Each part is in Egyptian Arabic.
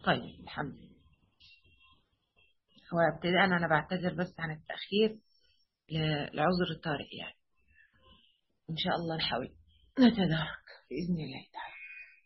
طيب الحمد لله هو ابتداء أنا بعتذر بس عن التأخير لعذر الطارئ يعني إن شاء الله نحاول نتدارك بإذن الله تعالى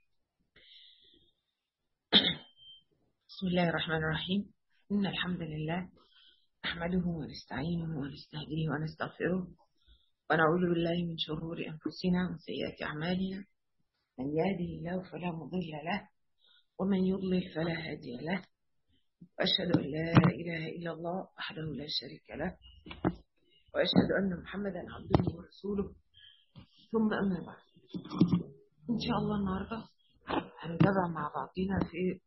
بسم الله الرحمن الرحيم إن الحمد لله نحمده ونستعينه ونستهديه ونستغفره ونعوذ بالله من شرور أنفسنا ومن سيئات أعمالنا من يهده الله فلا مضل له ومن يضلل فلا هادي له وأشهد أن لا إله إلا الله وحده لا شريك له وأشهد أن محمدا عبده ورسوله ثم أما بعد إن شاء الله النهاردة هنتابع مع بعضنا في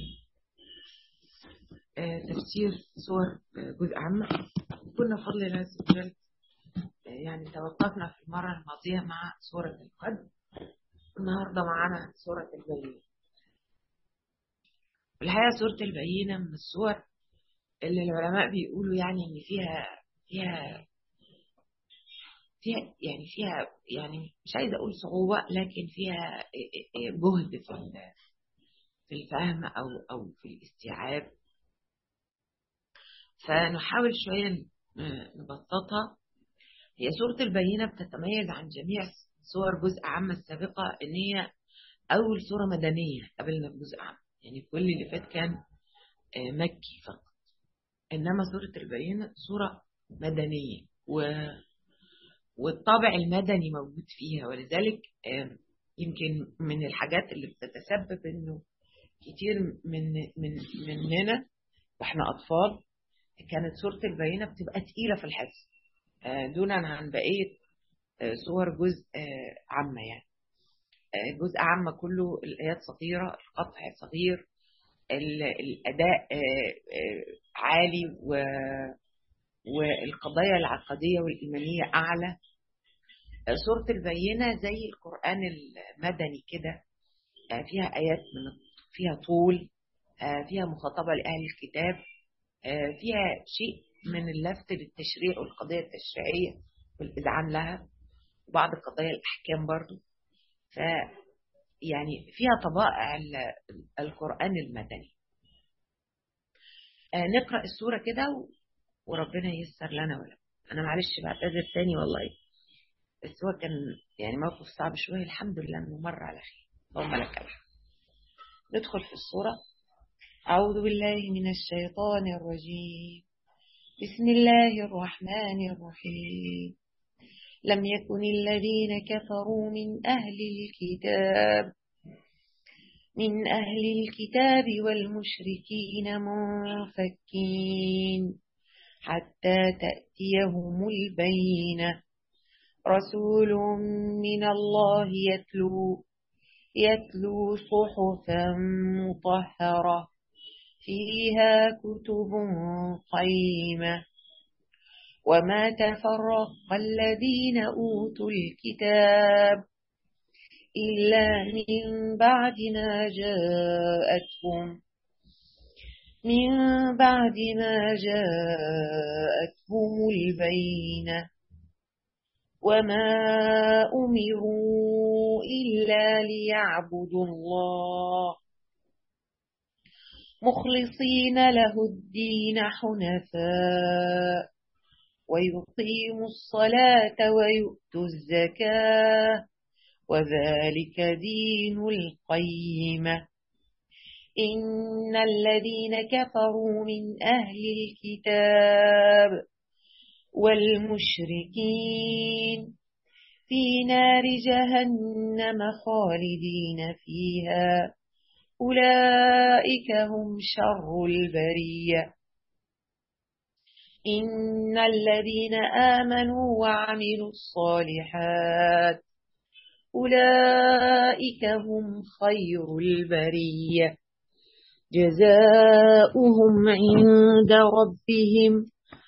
تفسير سور جزء عامة كنا بفضل الله عز وجل يعني توقفنا في المرة الماضية مع سورة القدر النهاردة معانا سورة البينة الحقيقة سورة البينة من السور اللي العلماء بيقولوا يعني إن فيها فيها فيها يعني فيها يعني مش عايزة أقول صعوبة لكن فيها جهد في في الفهم أو أو في الاستيعاب فنحاول شوية نبسطها هي سورة البينة بتتميز عن جميع سور جزء عامة السابقة إن هي أول سورة مدنية قبلنا بجزء عام يعني كل اللي فات كان مكي فقط إنما سورة البينة سورة مدنية و والطابع المدني موجود فيها ولذلك يمكن من الحاجات اللي بتتسبب انه كتير من من مننا واحنا اطفال كانت سوره البينه بتبقى تقيله في الحفظ دونا عن بقيه صور جزء عامه يعني جزء عامه كله الايات صغيره القطع صغير الاداء عالي و والقضايا العقديه والايمانيه اعلى سورة البينة زي القرآن المدني كده فيها آيات من فيها طول فيها مخاطبة لأهل الكتاب فيها شيء من اللفت للتشريع والقضية التشريعية والإذعان لها وبعض قضايا الأحكام برضو ف يعني فيها طبائع القرآن المدني نقرأ السورة كده وربنا ييسر لنا ولا أنا معلش بعتذر تاني والله بس هو كان يعني موقف صعب شوية الحمد لله انه مر على خير اللهم لك الحمد ندخل في الصورة أعوذ بالله من الشيطان الرجيم بسم الله الرحمن الرحيم لم يكن الذين كفروا من أهل الكتاب من أهل الكتاب والمشركين منفكين حتى تأتيهم البينة رسول من الله يتلو يتلو صحفا مطهرة فيها كتب قيمة وما تفرق الذين أوتوا الكتاب إلا من بعد ما جاءتهم من بعد ما جاءتهم البينة وما أمروا إلا ليعبدوا الله مخلصين له الدين حنفاء ويقيموا الصلاة ويؤتوا الزكاة وذلك دين القيمة إن الذين كفروا من أهل الكتاب والمشركين في نار جهنم خالدين فيها أولئك هم شر البرية إن الذين آمنوا وعملوا الصالحات أولئك هم خير البرية جزاؤهم عند ربهم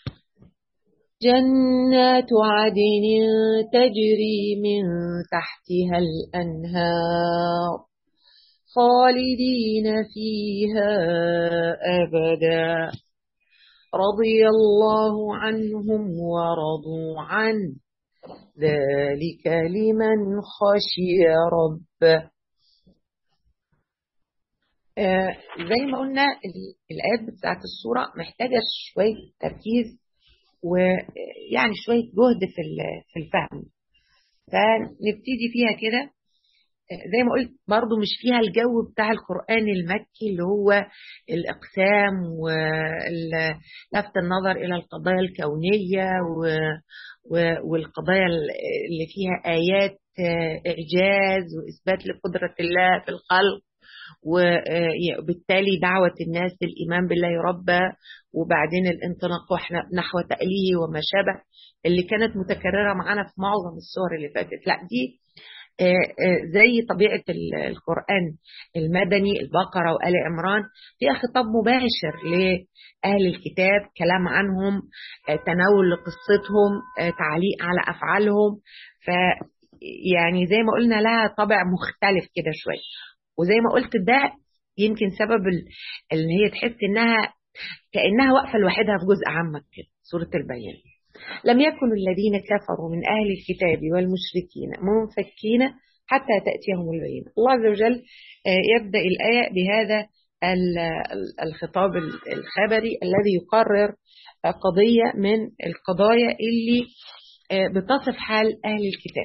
جنات عدن تجري من تحتها الأنهار خالدين فيها أبدا رضي الله عنهم ورضوا عنه ذلك لمن خشي ربه آه زي ما قلنا الآيات بتاعت السورة محتاجة شوية تركيز ويعني شوية جهد في في الفهم فنبتدي فيها كده زي ما قلت برضو مش فيها الجو بتاع القرآن المكي اللي هو الإقسام ولفت النظر إلى القضايا الكونية والقضايا اللي فيها آيات إعجاز وإثبات لقدرة الله في الخلق وبالتالي دعوة الناس للإيمان بالله ربا وبعدين الانطلاق نحو تأليه وما شابه اللي كانت متكررة معانا في معظم الصور اللي فاتت لا دي زي طبيعة القرآن المدني البقرة وآل عمران فيها خطاب مباشر لأهل الكتاب كلام عنهم تناول لقصتهم تعليق على أفعالهم ف يعني زي ما قلنا لها طابع مختلف كده شوية وزي ما قلت ده يمكن سبب ان هي تحس انها كانها واقفه لوحدها في جزء عامك كده سوره البيان لم يكن الذين كفروا من اهل الكتاب والمشركين منفكين حتى تاتيهم البينه الله عز وجل يبدا الايه بهذا الخطاب الخبري الذي يقرر قضيه من القضايا اللي بتصف حال اهل الكتاب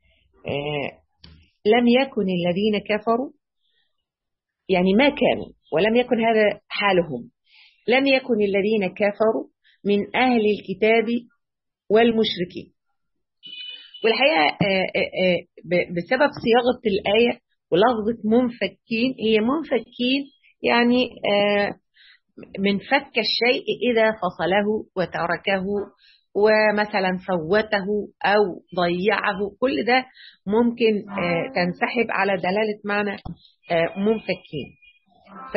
لم يكن الذين كفروا يعني ما كانوا ولم يكن هذا حالهم لم يكن الذين كفروا من أهل الكتاب والمشركين والحقيقة بسبب صياغة الآية ولفظة منفكين هي منفكين يعني من فك الشيء إذا فصله وتركه ومثلا فوته أو ضيعه كل ده ممكن تنسحب على دلالة معنى منفكين ف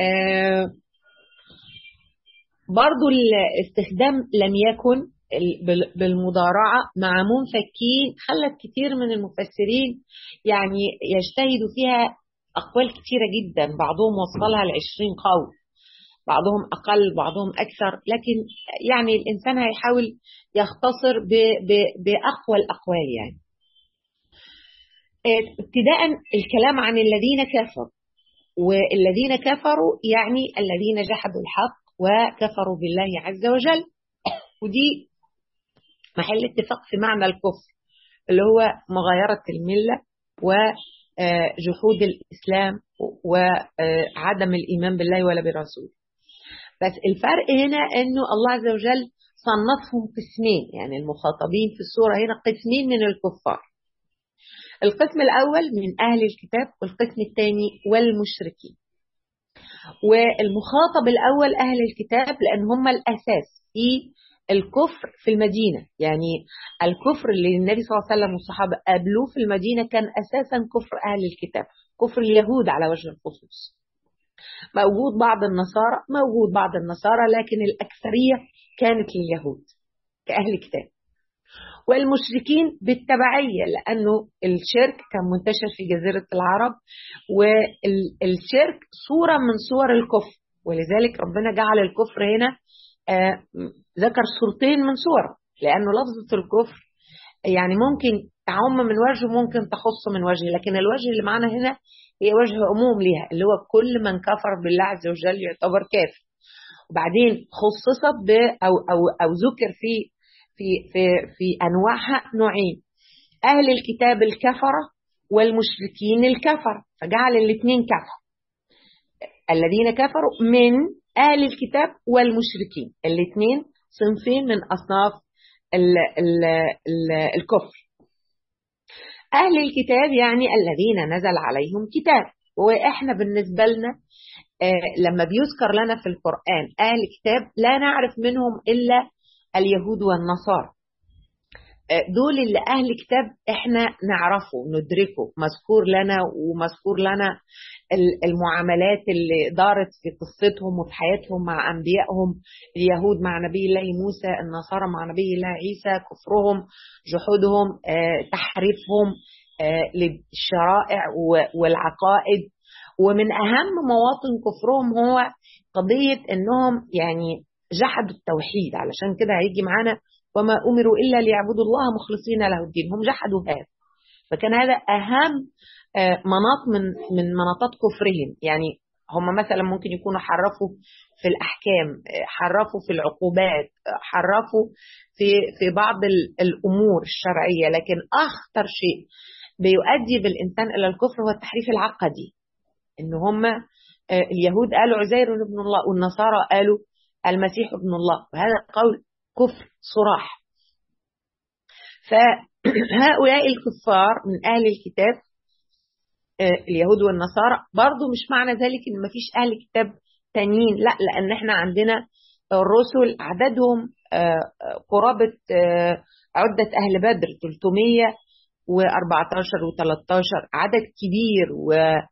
برضو الاستخدام لم يكن بالمضارعة مع منفكين خلت كتير من المفسرين يعني يجتهدوا فيها أقوال كتيرة جدا بعضهم وصلها لعشرين قول بعضهم أقل بعضهم أكثر لكن يعني الإنسان هيحاول يختصر ب ب بأقوى الأقوال يعني ابتداء الكلام عن الذين كفروا والذين كفروا يعني الذين جحدوا الحق وكفروا بالله عز وجل ودي محل اتفاق في معنى الكفر اللي هو مغايرة الملة وجحود الإسلام وعدم الإيمان بالله ولا برسوله بس الفرق هنا أنه الله عز وجل صنفهم قسمين يعني المخاطبين في السورة هنا قسمين من الكفار القسم الأول من أهل الكتاب والقسم الثاني والمشركين والمخاطب الأول أهل الكتاب لأن هم الأساس في الكفر في المدينة يعني الكفر اللي النبي صلى الله عليه وسلم والصحابة قابلوه في المدينة كان أساسا كفر أهل الكتاب كفر اليهود على وجه الخصوص موجود بعض النصارى موجود بعض النصارى لكن الأكثرية كانت لليهود كأهل كتاب والمشركين بالتبعية لأنه الشرك كان منتشر في جزيرة العرب والشرك صورة من صور الكفر ولذلك ربنا جعل الكفر هنا آه ذكر صورتين من صور لأنه لفظة الكفر يعني ممكن تعم من وجه ممكن تخص من وجه لكن الوجه اللي معنا هنا هي وجه عموم ليها اللي هو كل من كفر بالله عز وجل يعتبر كافر وبعدين خصصت ب أو, أو, أو ذكر في في في في انواعها نوعين اهل الكتاب الكفره والمشركين الكفر فجعل الاثنين كفر الذين كفروا من اهل الكتاب والمشركين الاثنين صنفين من اصناف ال ال ال الكفر اهل الكتاب يعني الذين نزل عليهم كتاب واحنا بالنسبه لنا آه لما بيذكر لنا في القران اهل كتاب لا نعرف منهم الا اليهود والنصارى دول اللي أهل كتاب إحنا نعرفه ندركه مذكور لنا ومذكور لنا المعاملات اللي دارت في قصتهم وفي حياتهم مع أنبيائهم اليهود مع نبي الله موسى النصارى مع نبي الله عيسى كفرهم جحودهم تحريفهم للشرائع والعقائد ومن أهم مواطن كفرهم هو قضية أنهم يعني جحدوا التوحيد علشان كده هيجي معانا وما أمروا إلا ليعبدوا الله مخلصين له الدين هم جحدوا هذا فكان هذا أهم مناط من من مناطات كفرهم يعني هم مثلا ممكن يكونوا حرفوا في الأحكام حرفوا في العقوبات حرفوا في في بعض الأمور الشرعية لكن أخطر شيء بيؤدي بالإنسان إلى الكفر هو التحريف العقدي إن هم اليهود قالوا عزير ابن الله والنصارى قالوا المسيح ابن الله وهذا قول كفر صراح فهؤلاء الكفار من أهل الكتاب اليهود والنصارى برضو مش معنى ذلك ان مفيش اهل كتاب تانيين لا لان احنا عندنا الرسل عددهم قرابة عدة اهل بدر 314 و13 عدد كبير و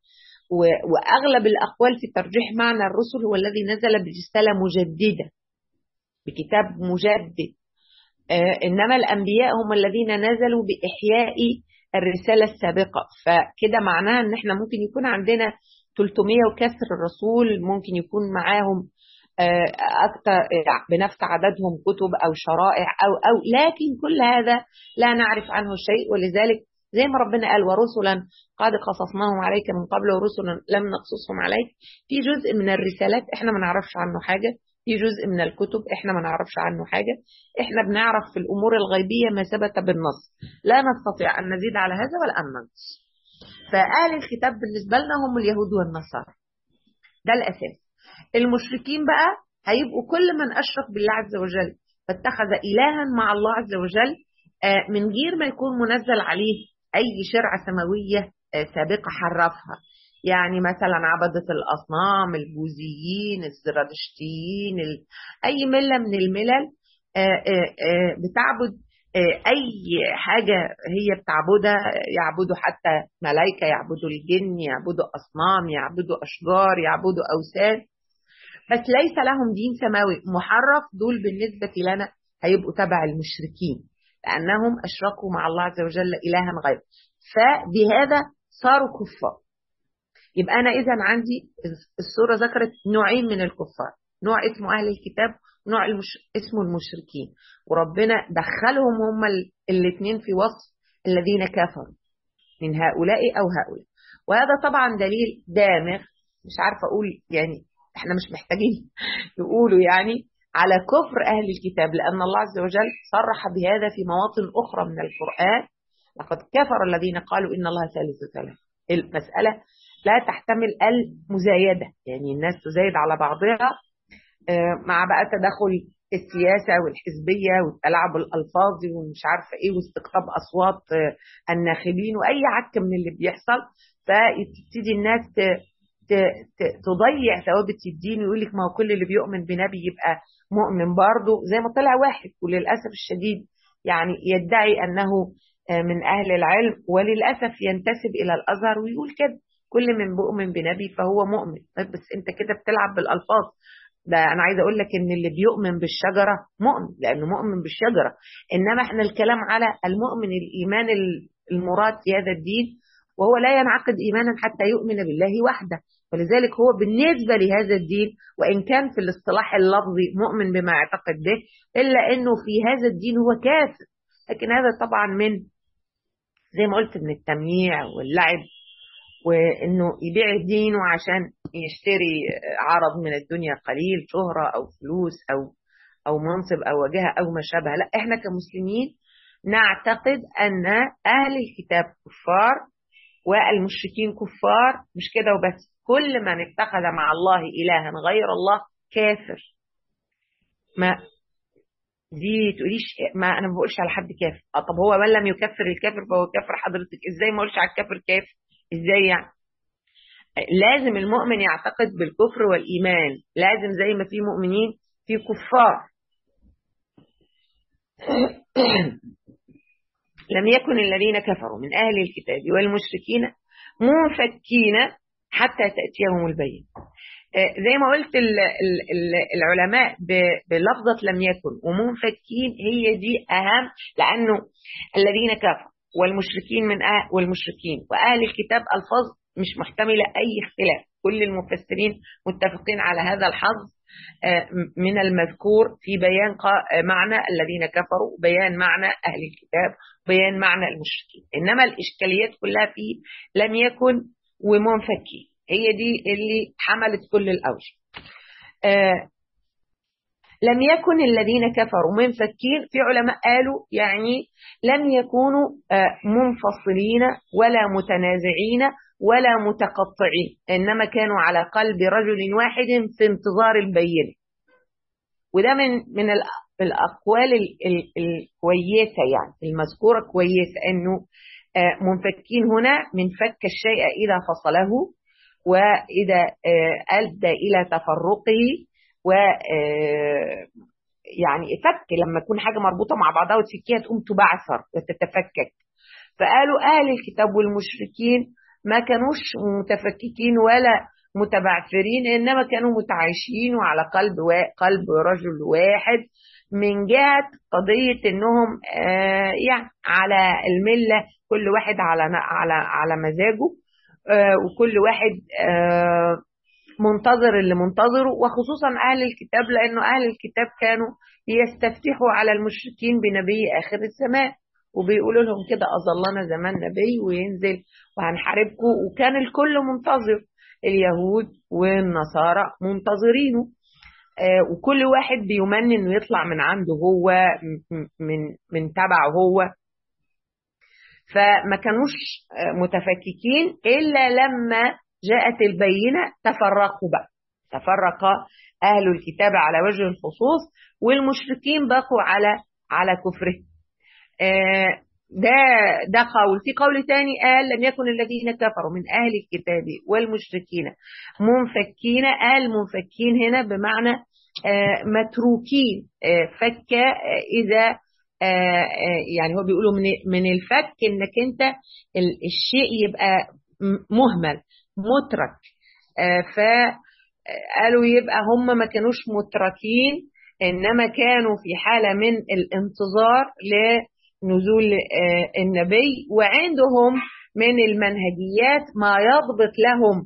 واغلب الاقوال في ترجيح معنى الرسل هو الذي نزل برساله مجدده بكتاب مجدد انما الانبياء هم الذين نزلوا باحياء الرسالة السابقة فكده معناها ان احنا ممكن يكون عندنا 300 وكسر الرسول ممكن يكون معاهم أكثر بنفس عددهم كتب أو شرائع أو أو لكن كل هذا لا نعرف عنه شيء ولذلك زي ما ربنا قال ورسلا قد قصصناهم عليك من قبل ورسلا لم نقصصهم عليك في جزء من الرسالات احنا ما نعرفش عنه حاجة في جزء من الكتب احنا ما نعرفش عنه حاجة احنا بنعرف في الامور الغيبية ما ثبت بالنص لا نستطيع ان نزيد على هذا ولا ان ننقص فاهل الكتاب بالنسبة لنا هم اليهود والنصارى ده الاساس المشركين بقى هيبقوا كل من اشرك بالله عز وجل فاتخذ الها مع الله عز وجل من غير ما يكون منزل عليه اي شرعة سماوية سابقة حرفها يعني مثلا عبدة الأصنام البوذيين الزرادشتيين أي ملة من الملل بتعبد أي حاجة هي بتعبدها يعبدوا حتى ملائكة يعبدوا الجن يعبدوا أصنام يعبدوا أشجار يعبدوا أوثان بس ليس لهم دين سماوي محرف دول بالنسبة لنا هيبقوا تبع المشركين لأنهم أشركوا مع الله عز وجل إلها غيره فبهذا صاروا كفار يبقى أنا إذا عندي السورة ذكرت نوعين من الكفار نوع اسمه أهل الكتاب ونوع المش... اسمه المشركين وربنا دخلهم هم الاثنين في وصف الذين كفروا من هؤلاء أو هؤلاء وهذا طبعا دليل دامغ مش عارفة أقول يعني احنا مش محتاجين يقولوا يعني على كفر أهل الكتاب لأن الله عز وجل صرح بهذا في مواطن أخرى من القرآن لقد كفر الذين قالوا إن الله ثالث ثلاثة المسألة لا تحتمل المزايدة يعني الناس تزايد على بعضها مع بقى تدخل السياسة والحزبية والتلاعب الألفاظي ومش عارفة إيه واستقطاب أصوات الناخبين وأي عك من اللي بيحصل فتبتدي الناس تضيع ثوابت الدين ويقول لك ما هو كل اللي بيؤمن بنبي يبقى مؤمن برضه زي ما طلع واحد وللأسف الشديد يعني يدعي أنه من أهل العلم وللأسف ينتسب إلى الأزهر ويقول كده كل من بؤمن بنبي فهو مؤمن بس انت كده بتلعب بالالفاظ ده انا عايزه اقول لك ان اللي بيؤمن بالشجره مؤمن لانه مؤمن بالشجره انما احنا الكلام على المؤمن الايمان المراد في هذا الدين وهو لا ينعقد ايمانا حتى يؤمن بالله وحده ولذلك هو بالنسبه لهذا الدين وان كان في الاصطلاح اللفظي مؤمن بما يعتقد به الا انه في هذا الدين هو كافر لكن هذا طبعا من زي ما قلت من التمييع واللعب وانه يبيع دينه عشان يشتري عرض من الدنيا قليل شهرة او فلوس او او منصب او وجهة او ما شابه لا احنا كمسلمين نعتقد ان اهل الكتاب كفار والمشركين كفار مش كده وبس كل من اتخذ مع الله الها غير الله كافر ما دي تقوليش ما انا ما بقولش على حد كافر اه طب هو من لم يكفر الكافر فهو كافر حضرتك ازاي ما اقولش على الكافر كافر ازاي يعني لازم المؤمن يعتقد بالكفر والإيمان لازم زي ما في مؤمنين في كفار لم يكن الذين كفروا من أهل الكتاب والمشركين منفكين حتى تأتيهم البين زي ما قلت العلماء بلفظة لم يكن ومنفكين هي دي أهم لأنه الذين كفروا والمشركين من أهل والمشركين وأهل الكتاب ألفاظ مش محتملة أي اختلاف كل المفسرين متفقين على هذا الحظ من المذكور في بيان معنى الذين كفروا بيان معنى أهل الكتاب بيان معنى المشركين إنما الإشكاليات كلها في لم يكن ومنفكين هي دي اللي حملت كل الأوجه آه لم يكن الذين كفروا منفكين في علماء قالوا يعني لم يكونوا آه منفصلين ولا متنازعين ولا متقطعين إنما كانوا على قلب رجل واحد في انتظار البينة وده من من الأقوال الكويسة يعني المذكورة كويسة إنه منفكين هنا من فك الشيء إذا فصله وإذا أدى إلى تفرقه و يعني فك لما يكون حاجة مربوطة مع بعضها وتفكيها تقوم تبعثر وتتفكك فقالوا أهل الكتاب والمشركين ما كانوش متفككين ولا متبعثرين إنما كانوا متعايشين وعلى قلب قلب رجل واحد من جهة قضية إنهم آه يعني على الملة كل واحد على على على مزاجه آه وكل واحد آه منتظر اللي منتظره وخصوصا أهل الكتاب لأنه أهل الكتاب كانوا يستفتحوا على المشركين بنبي آخر الزمان وبيقولوا لهم كده أظلنا زمان نبي وينزل وهنحاربكم وكان الكل منتظر اليهود والنصارى منتظرينه آه وكل واحد بيمني انه يطلع من عنده هو من من تبعه هو فما كانوش آه متفككين الا لما جاءت البينه تفرقوا بقى تفرق اهل الكتاب على وجه الخصوص والمشركين بقوا على على كفره آه ده ده قول في قول تاني قال لم يكن الذين كفروا من أهل الكتاب والمشركين منفكين قال منفكين هنا بمعنى آه متروكين آه فك إذا يعني هو بيقولوا من من الفك انك انت الشيء يبقى مهمل مترك فقالوا يبقى هم ما كانوش متركين انما كانوا في حاله من الانتظار لنزول النبي وعندهم من المنهجيات ما يضبط لهم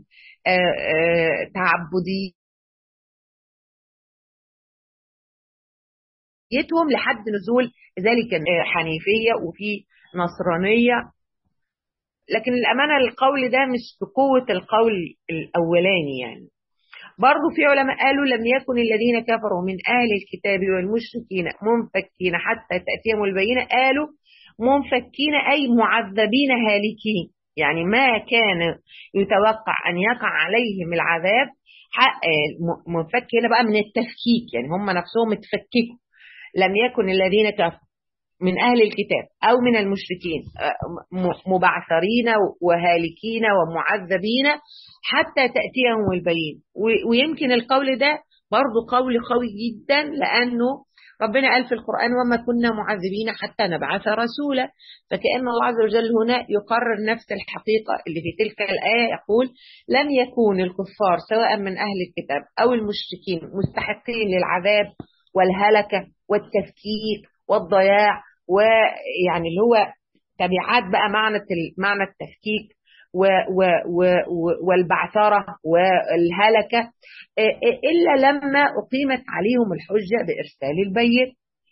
تعبديتهم لحد نزول ذلك حنيفيه وفي نصرانيه لكن الامانه القول ده مش بقوه القول الاولاني يعني برضو في علماء قالوا لم يكن الذين كفروا من أهل الكتاب والمشركين منفكين حتى تأتيهم البينة قالوا منفكين أي معذبين هالكين يعني ما كان يتوقع أن يقع عليهم العذاب منفك هنا بقى من التفكيك يعني هم نفسهم اتفككوا لم يكن الذين كفروا من أهل الكتاب أو من المشركين مبعثرين وهالكين ومعذبين حتى تأتيهم البين ويمكن القول ده برضو قول قوي جدا لأنه ربنا قال في القرآن وما كنا معذبين حتى نبعث رسولا فكأن الله عز وجل هنا يقرر نفس الحقيقة اللي في تلك الآية يقول لم يكون الكفار سواء من أهل الكتاب أو المشركين مستحقين للعذاب والهلكة والتفكيك والضياع ويعني اللي هو تبعات بقى معنى معنى التفكيك و و و والبعثرة والهلكة إلا لما أقيمت عليهم الحجة بإرسال البين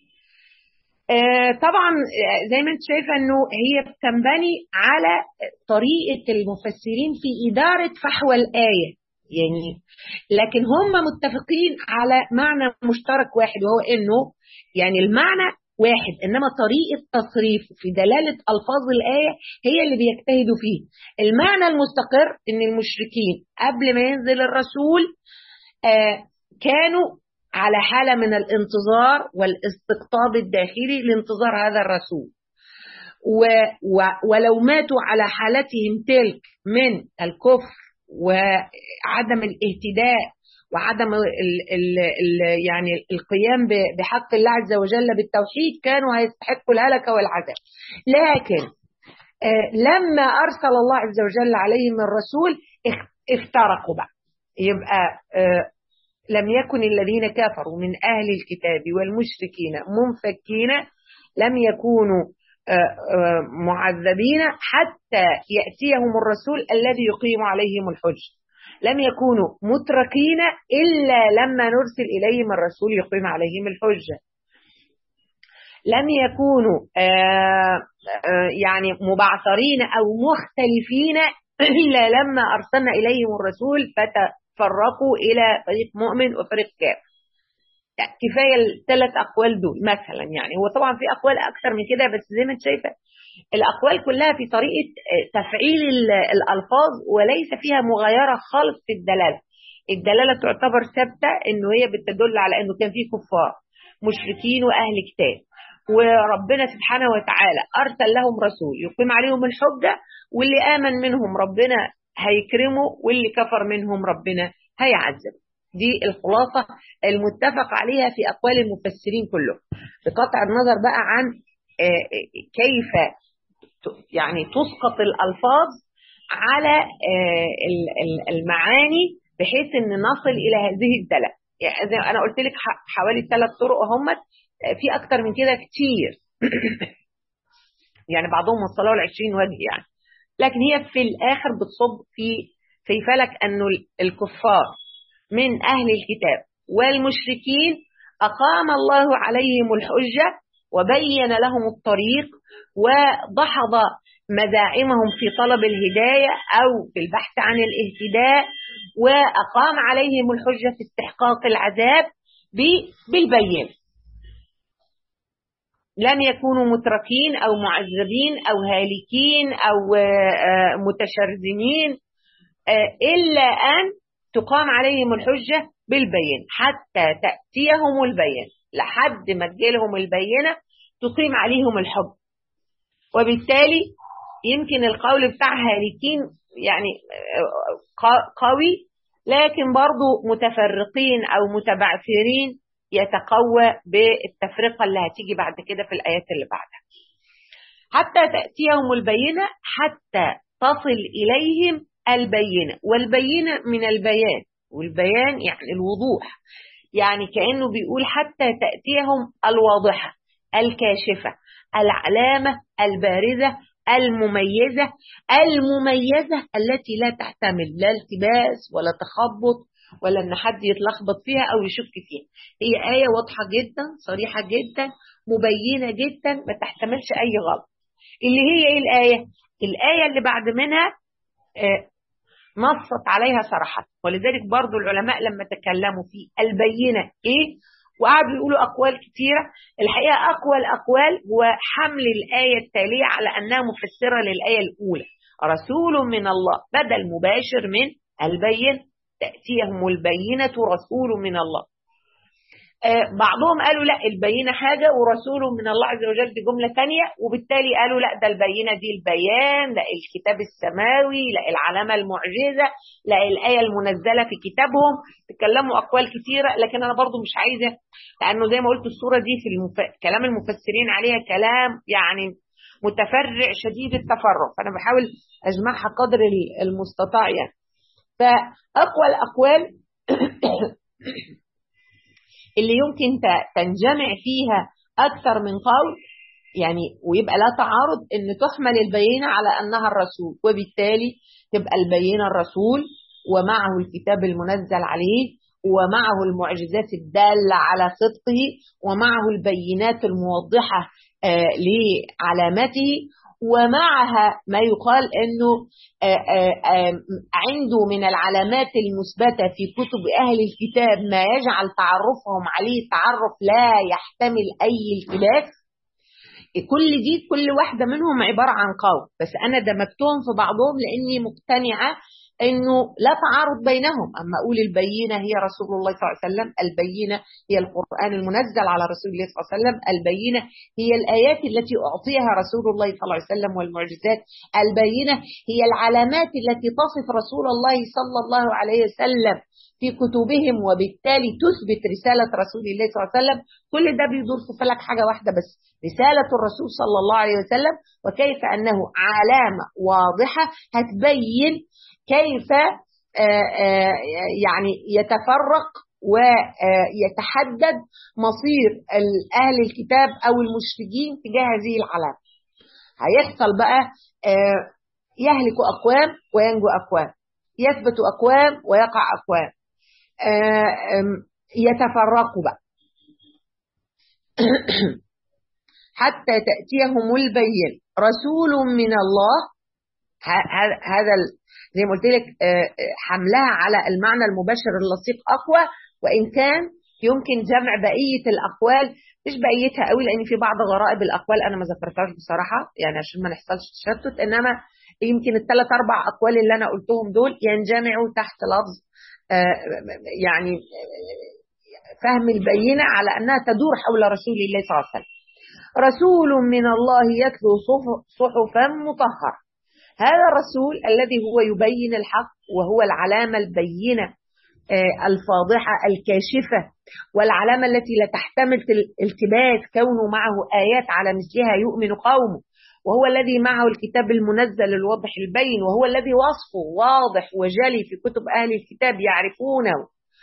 طبعا زي ما انت شايفة أنه هي بتنبني على طريقة المفسرين في إدارة فحوى الآية يعني لكن هم متفقين على معنى مشترك واحد وهو أنه يعني المعنى واحد انما طريقه تصريف في دلاله الفاظ الايه هي اللي بيجتهدوا فيه المعنى المستقر ان المشركين قبل ما ينزل الرسول آه كانوا على حاله من الانتظار والاستقطاب الداخلي لانتظار هذا الرسول و و ولو ماتوا على حالتهم تلك من الكفر وعدم الاهتداء وعدم ال ال ال يعني القيام بحق الله عز وجل بالتوحيد كانوا هيستحقوا الهلكه والعذاب لكن آه لما ارسل الله عز وجل عليهم الرسول افترقوا بقى يبقى آه لم يكن الذين كفروا من اهل الكتاب والمشركين منفكين لم يكونوا آه معذبين حتى ياتيهم الرسول الذي يقيم عليهم الحجه لم يكونوا متركين إلا لما نرسل إليهم الرسول يقيم عليهم الحجة لم يكونوا آآ آآ يعني مبعثرين أو مختلفين إلا لما أرسلنا إليهم الرسول فتفرقوا إلى فريق مؤمن وفريق كافر يعني كفاية الثلاث أقوال دول مثلا يعني هو طبعا في أقوال أكثر من كده بس زي ما أنت شايفة الأقوال كلها في طريقة تفعيل الألفاظ وليس فيها مغايرة خالص في الدلالة الدلالة تعتبر ثابتة إنه هي بتدل على إنه كان في كفار مشركين وأهل كتاب وربنا سبحانه وتعالى أرسل لهم رسول يقيم عليهم الحجة واللي آمن منهم ربنا هيكرمه واللي كفر منهم ربنا هيعذب دي الخلاصة المتفق عليها في أقوال المفسرين كلهم بقطع النظر بقى عن كيف يعني تسقط الألفاظ على المعاني بحيث ان نصل الى هذه الدلالة يعني زي انا قلت لك حوالي ثلاث طرق هم في اكتر من كده كتير يعني بعضهم وصلوا ل 20 وجه يعني لكن هي في الاخر بتصب في في فلك انه الكفار من اهل الكتاب والمشركين اقام الله عليهم الحجه وبين لهم الطريق ودحض مزاعمهم في طلب الهدايه او في البحث عن الاهتداء واقام عليهم الحجه في استحقاق العذاب بالبينه لم يكونوا متركين او معذبين او هالكين او متشرذمين الا ان تقام عليهم الحجه بالبين حتى تاتيهم البين لحد ما تجيلهم البينه تقيم عليهم الحب وبالتالي يمكن القول بتاع هالكين يعني قوي لكن برضو متفرقين او متبعثرين يتقوى بالتفرقة اللي هتيجي بعد كده في الآيات اللي بعدها حتى تأتيهم البينة حتى تصل إليهم البينة والبينة من البيان والبيان يعني الوضوح يعني كأنه بيقول حتى تأتيهم الواضحة الكاشفة العلامة البارزة المميزة المميزة التي لا تحتمل لا التباس ولا تخبط ولا ان حد يتلخبط فيها او يشك فيها هي آية واضحة جدا صريحة جدا مبينة جدا ما تحتملش اي غلط اللي هي ايه الآية الآية اللي بعد منها آه نصت عليها صراحة ولذلك برضو العلماء لما تكلموا في البينة ايه وقعدوا يقولوا أقوال كثيرة الحقيقة أقوى الأقوال هو حمل الآية التالية على أنها مفسرة للآية الأولى رسول من الله بدل مباشر من البين تأتيهم البينة رسول من الله آه بعضهم قالوا لا البينة حاجة ورسول من الله عز وجل دي جملة ثانية وبالتالي قالوا لا ده البينة دي البيان لا الكتاب السماوي لا العلامة المعجزة لا الآية المنزلة في كتابهم تكلموا أقوال كثيرة لكن أنا برضو مش عايزة لأنه زي ما قلت الصورة دي في المف... كلام المفسرين عليها كلام يعني متفرع شديد التفرع فأنا بحاول أجمعها قدر المستطاع يعني فأقوى الأقوال اللي يمكن تنجمع فيها أكثر من قول يعني ويبقى لا تعارض ان تحمل البينة على انها الرسول وبالتالي تبقى البينة الرسول ومعه الكتاب المنزل عليه ومعه المعجزات الدالة على صدقه ومعه البينات الموضحة آه لعلامته ومعها ما يقال انه آآ آآ عنده من العلامات المثبتة في كتب أهل الكتاب ما يجعل تعرفهم عليه تعرف لا يحتمل أي التباس كل دي كل واحدة منهم عبارة عن قول بس أنا دمجتهم في بعضهم لأني مقتنعة انه لا تعارض بينهم اما اقول البينه هي رسول الله صلى الله عليه وسلم البينه هي القران المنزل على رسول الله صلى الله عليه وسلم البينه هي الايات التي اعطيها رسول الله صلى الله عليه وسلم والمعجزات البينه هي العلامات التي تصف رسول الله صلى الله عليه وسلم في كتبهم وبالتالي تثبت رسالة رسول الله صلى الله عليه وسلم كل ده بيدور في فلك حاجة واحدة بس رسالة الرسول صلى الله عليه وسلم وكيف أنه علامة واضحة هتبين كيف يعني يتفرق ويتحدد مصير أهل الكتاب أو المشركين تجاه هذه العلامة هيحصل بقى يهلك أقوام وينجو أقوام يثبت أقوام ويقع أقوام يتفرقوا بقى حتى تأتيهم البين رسول من الله هذا زي ما قلت لك حملها على المعنى المباشر اللصيق اقوى وان كان يمكن جمع بقيه الاقوال مش بقيتها قوي لان في بعض غرائب الاقوال انا ما ذكرتهاش بصراحه يعني عشان ما نحصلش تشتت انما يمكن الثلاث اربع اقوال اللي انا قلتهم دول ينجمعوا تحت لفظ يعني فهم البينه على انها تدور حول رسول الله صلى الله عليه وسلم رسول من الله يتلو صحفا مطهره هذا الرسول الذي هو يبين الحق وهو العلامه البينه الفاضحه الكاشفه والعلامه التي لا تحتمل التباس كونه معه ايات على مثلها يؤمن قومه وهو الذي معه الكتاب المنزل الواضح البين وهو الذي وصفه واضح وجلي في كتب اهل الكتاب يعرفونه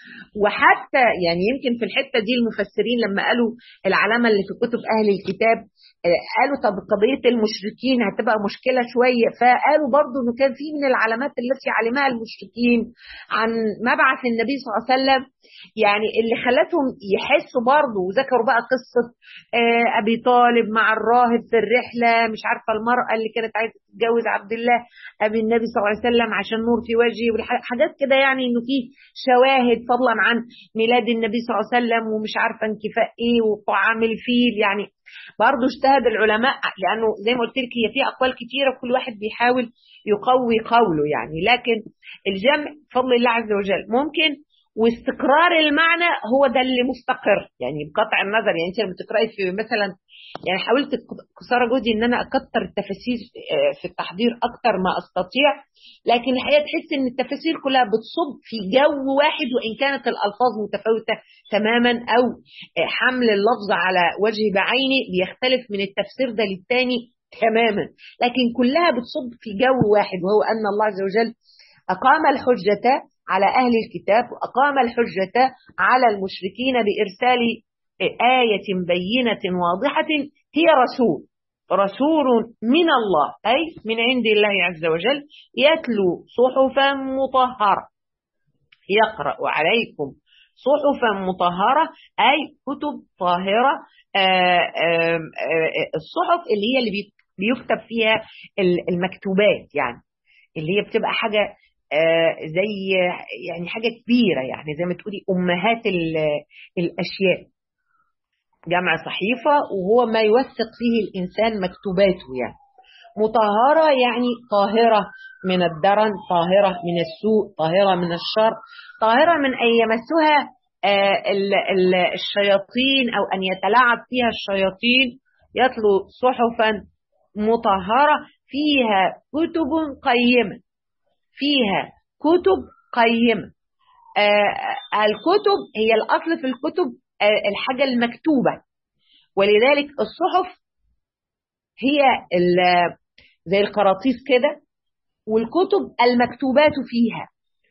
وحتى يعني يمكن في الحته دي المفسرين لما قالوا العلامه اللي في كتب اهل الكتاب قالوا طب قضيه المشركين هتبقى مشكله شويه فقالوا برضو انه كان في من العلامات التي علمها المشركين عن مبعث النبي صلى الله عليه وسلم يعني اللي خلتهم يحسوا برضو وذكروا بقى قصه ابي طالب مع الراهب في الرحله مش عارفه المراه اللي كانت عايزه تتجوز عبد الله ابي النبي صلى الله عليه وسلم عشان نور في وجهه وحاجات كده يعني انه في شواهد فضلا عن ميلاد النبي صلى الله عليه وسلم ومش عارفه انكفاء ايه وطعام الفيل يعني برضه اجتهد العلماء لانه زي ما قلت لك هي في اقوال كثيره وكل واحد بيحاول يقوي قوله يعني لكن الجمع بفضل الله عز وجل ممكن واستقرار المعنى هو ده اللي مستقر يعني بقطع النظر يعني انت لما تقراي في مثلا يعني حاولت قصارى جهدي ان انا اكتر التفاسير في التحضير اكتر ما استطيع لكن الحقيقه تحس ان التفاسير كلها بتصب في جو واحد وان كانت الالفاظ متفاوته تماما او حمل اللفظ على وجه بعينه بيختلف من التفسير ده للتاني تماما لكن كلها بتصب في جو واحد وهو ان الله عز وجل اقام الحجه على اهل الكتاب واقام الحجه على المشركين بارسال آية بينة واضحة هي رسول رسول من الله أي من عند الله عز وجل يتلو صحفا مطهرة يقرأ عليكم صحفا مطهرة أي كتب طاهرة آآ آآ الصحف اللي هي اللي بيكتب فيها المكتوبات يعني اللي هي بتبقى حاجة زي يعني حاجة كبيرة يعني زي ما تقولي أمهات الأشياء جمع صحيفة وهو ما يوثق فيه الإنسان مكتوباته يعني مطهرة يعني طاهرة من الدرن طاهرة من السوء طاهرة من الشر طاهرة من أن يمسها الشياطين أو أن يتلاعب فيها الشياطين يتلو صحفا مطهرة فيها كتب قيمة فيها كتب قيمة الكتب هي الأصل في الكتب الحاجة المكتوبة ولذلك الصحف هي زي القراطيس كده والكتب المكتوبات فيها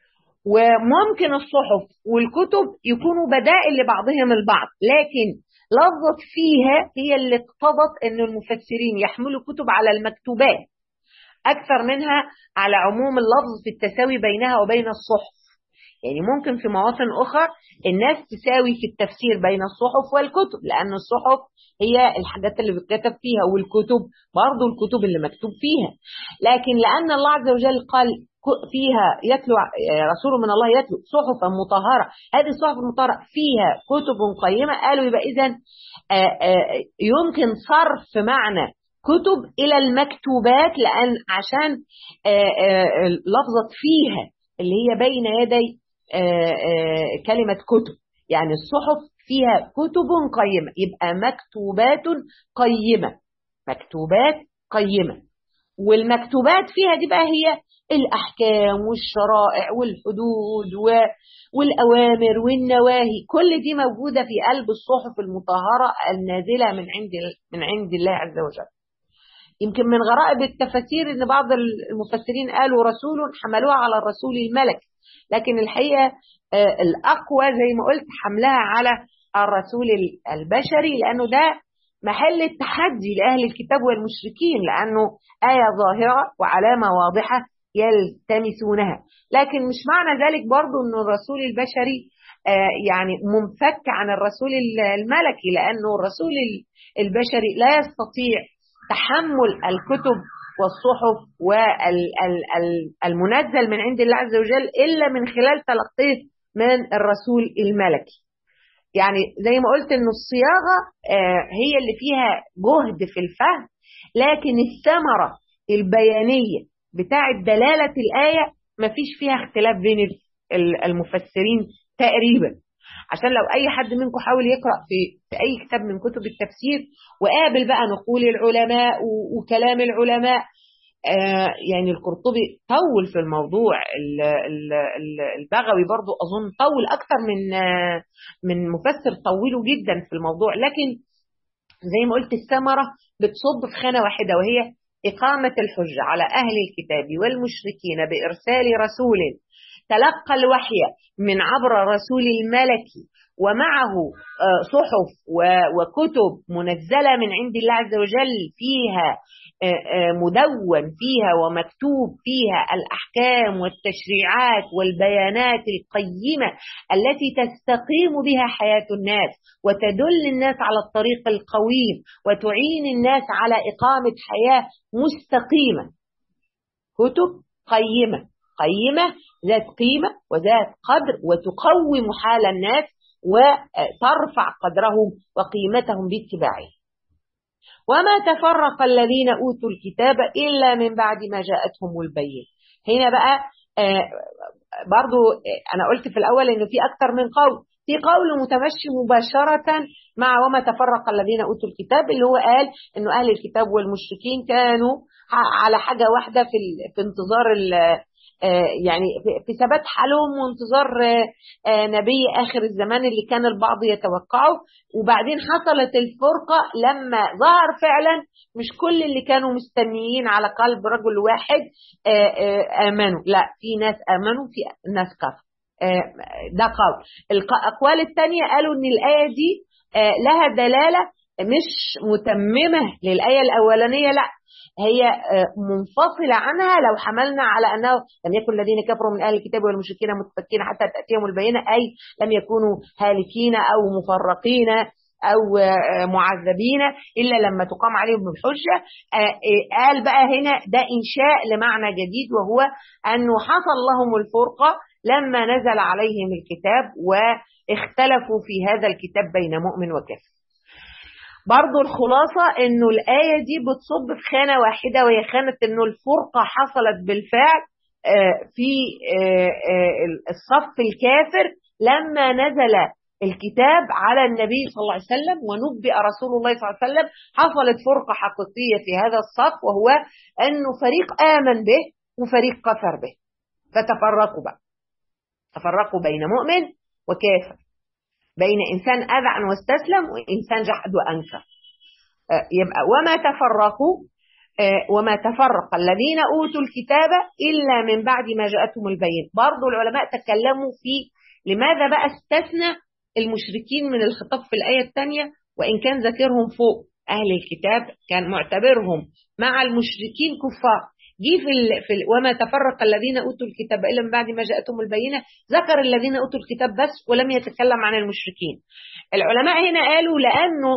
وممكن الصحف والكتب يكونوا بدائل لبعضهم البعض لكن لفظة فيها هي اللي اقتضت أن المفسرين يحملوا كتب على المكتوبات أكثر منها على عموم اللفظ في التساوي بينها وبين الصحف يعني ممكن في مواطن أخرى الناس تساوي في التفسير بين الصحف والكتب لأن الصحف هي الحاجات اللي بتكتب فيها والكتب برضو الكتب اللي مكتوب فيها لكن لأن الله عز وجل قال فيها يتلو رسول من الله يتلو صحفا مطهرة هذه الصحف المطهرة فيها كتب قيمة قالوا يبقى إذا يمكن صرف معنى كتب إلى المكتوبات لأن عشان لفظة فيها اللي هي بين يدي كلمة كتب يعني الصحف فيها كتب قيمة يبقى مكتوبات قيمة مكتوبات قيمة والمكتوبات فيها دي بقى هي الأحكام والشرائع والحدود والأوامر والنواهي كل دي موجودة في قلب الصحف المطهرة النازلة من عند من عند الله عز وجل يمكن من غرائب التفاسير ان بعض المفسرين قالوا رسول حملوها على الرسول الملك لكن الحقيقه الاقوى زي ما قلت حملها على الرسول البشري لانه ده محل التحدي لاهل الكتاب والمشركين لانه ايه ظاهره وعلامه واضحه يلتمسونها لكن مش معنى ذلك برضو ان الرسول البشري يعني منفك عن الرسول الملكي لانه الرسول البشري لا يستطيع تحمل الكتب والصحف والمنزل من عند الله عز وجل إلا من خلال تلقيه من الرسول الملكي يعني زي ما قلت ان الصياغة هي اللي فيها جهد في الفهم لكن الثمرة البيانية بتاعة دلالة الآية مفيش فيها اختلاف بين المفسرين تقريبا عشان لو اي حد منكم حاول يقرا في في اي كتاب من كتب التفسير وقابل بقى نقول العلماء وكلام العلماء آه يعني القرطبي طول في الموضوع البغوي برضو اظن طول اكتر من آه من مفسر طوله جدا في الموضوع لكن زي ما قلت الثمره بتصب في خانه واحده وهي اقامه الحجه على اهل الكتاب والمشركين بارسال رسول تلقى الوحي من عبر رسول الملكي ومعه صحف وكتب منزلة من عند الله عز وجل فيها مدون فيها ومكتوب فيها الأحكام والتشريعات والبيانات القيمة التي تستقيم بها حياة الناس وتدل الناس على الطريق القويم وتعين الناس على إقامة حياة مستقيمة كتب قيمة قيمة ذات قيمة وذات قدر وتقوم حال الناس وترفع قدرهم وقيمتهم باتباعه وما تفرق الذين أوتوا الكتاب إلا من بعد ما جاءتهم البين هنا بقى برضو أنا قلت في الأول إنه في أكثر من قول في قول متمشي مباشرة مع وما تفرق الذين أوتوا الكتاب اللي هو قال إنه أهل الكتاب والمشركين كانوا على حاجة واحدة في, في انتظار يعني في ثبات حالهم وانتظار نبي اخر الزمان اللي كان البعض يتوقعه وبعدين حصلت الفرقه لما ظهر فعلا مش كل اللي كانوا مستنيين على قلب رجل واحد امنوا لا في ناس امنوا في ناس كفروا ده قول الاقوال الثانيه قالوا ان الايه دي لها دلاله مش متممه للايه الاولانيه لا هي منفصلة عنها لو حملنا على أنه لم يكن الذين كفروا من أهل الكتاب والمشركين متفكين حتى تأتيهم البينة أي لم يكونوا هالكين أو مفرقين أو معذبين إلا لما تقام عليهم الحجة قال بقى هنا ده إنشاء لمعنى جديد وهو أنه حصل لهم الفرقة لما نزل عليهم الكتاب واختلفوا في هذا الكتاب بين مؤمن وكافر برضو الخلاصة انه الآية دي بتصب في خانة واحدة وهي خانة انه الفرقة حصلت بالفعل في الصف الكافر لما نزل الكتاب على النبي صلى الله عليه وسلم ونبئ رسول الله صلى الله عليه وسلم حصلت فرقة حقيقية في هذا الصف وهو انه فريق آمن به وفريق كفر به فتفرقوا بقى تفرقوا بين مؤمن وكافر بين إنسان أذعن واستسلم وإنسان جحد وأنكر يبقى وما تفرقوا وما تفرق الذين أوتوا الكتاب إلا من بعد ما جاءتهم البين برضو العلماء تكلموا في لماذا بقى استثنى المشركين من الخطاب في الآية الثانية وإن كان ذكرهم فوق أهل الكتاب كان معتبرهم مع المشركين كفار جه في, ال... في ال... وما تفرق الذين اوتوا الكتاب الا من بعد ما جاءتهم البينه ذكر الذين اوتوا الكتاب بس ولم يتكلم عن المشركين. العلماء هنا قالوا لانه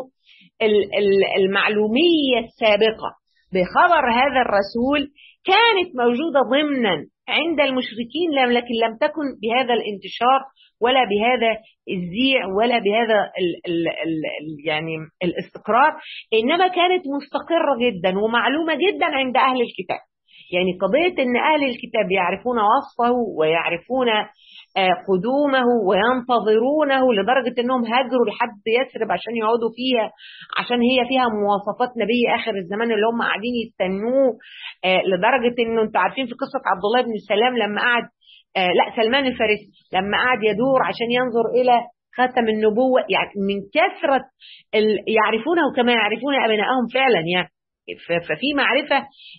المعلوميه السابقه بخبر هذا الرسول كانت موجوده ضمنا عند المشركين لكن لم تكن بهذا الانتشار ولا بهذا الزيع ولا بهذا ال ال ال يعني الاستقرار انما كانت مستقره جدا ومعلومه جدا عند اهل الكتاب. يعني قضية أن أهل الكتاب يعرفون وصفه ويعرفون قدومه وينتظرونه لدرجة أنهم هاجروا لحد يثرب عشان يقعدوا فيها عشان هي فيها مواصفات نبي آخر الزمان اللي هم قاعدين يستنوه لدرجة أنه أنتوا عارفين في قصة عبد الله بن السلام لما قعد لا سلمان الفارسي لما قعد يدور عشان ينظر إلى ختم النبوة يعني من كثرة يعرفونه كما يعرفون أبنائهم فعلا يعني ففي معرفة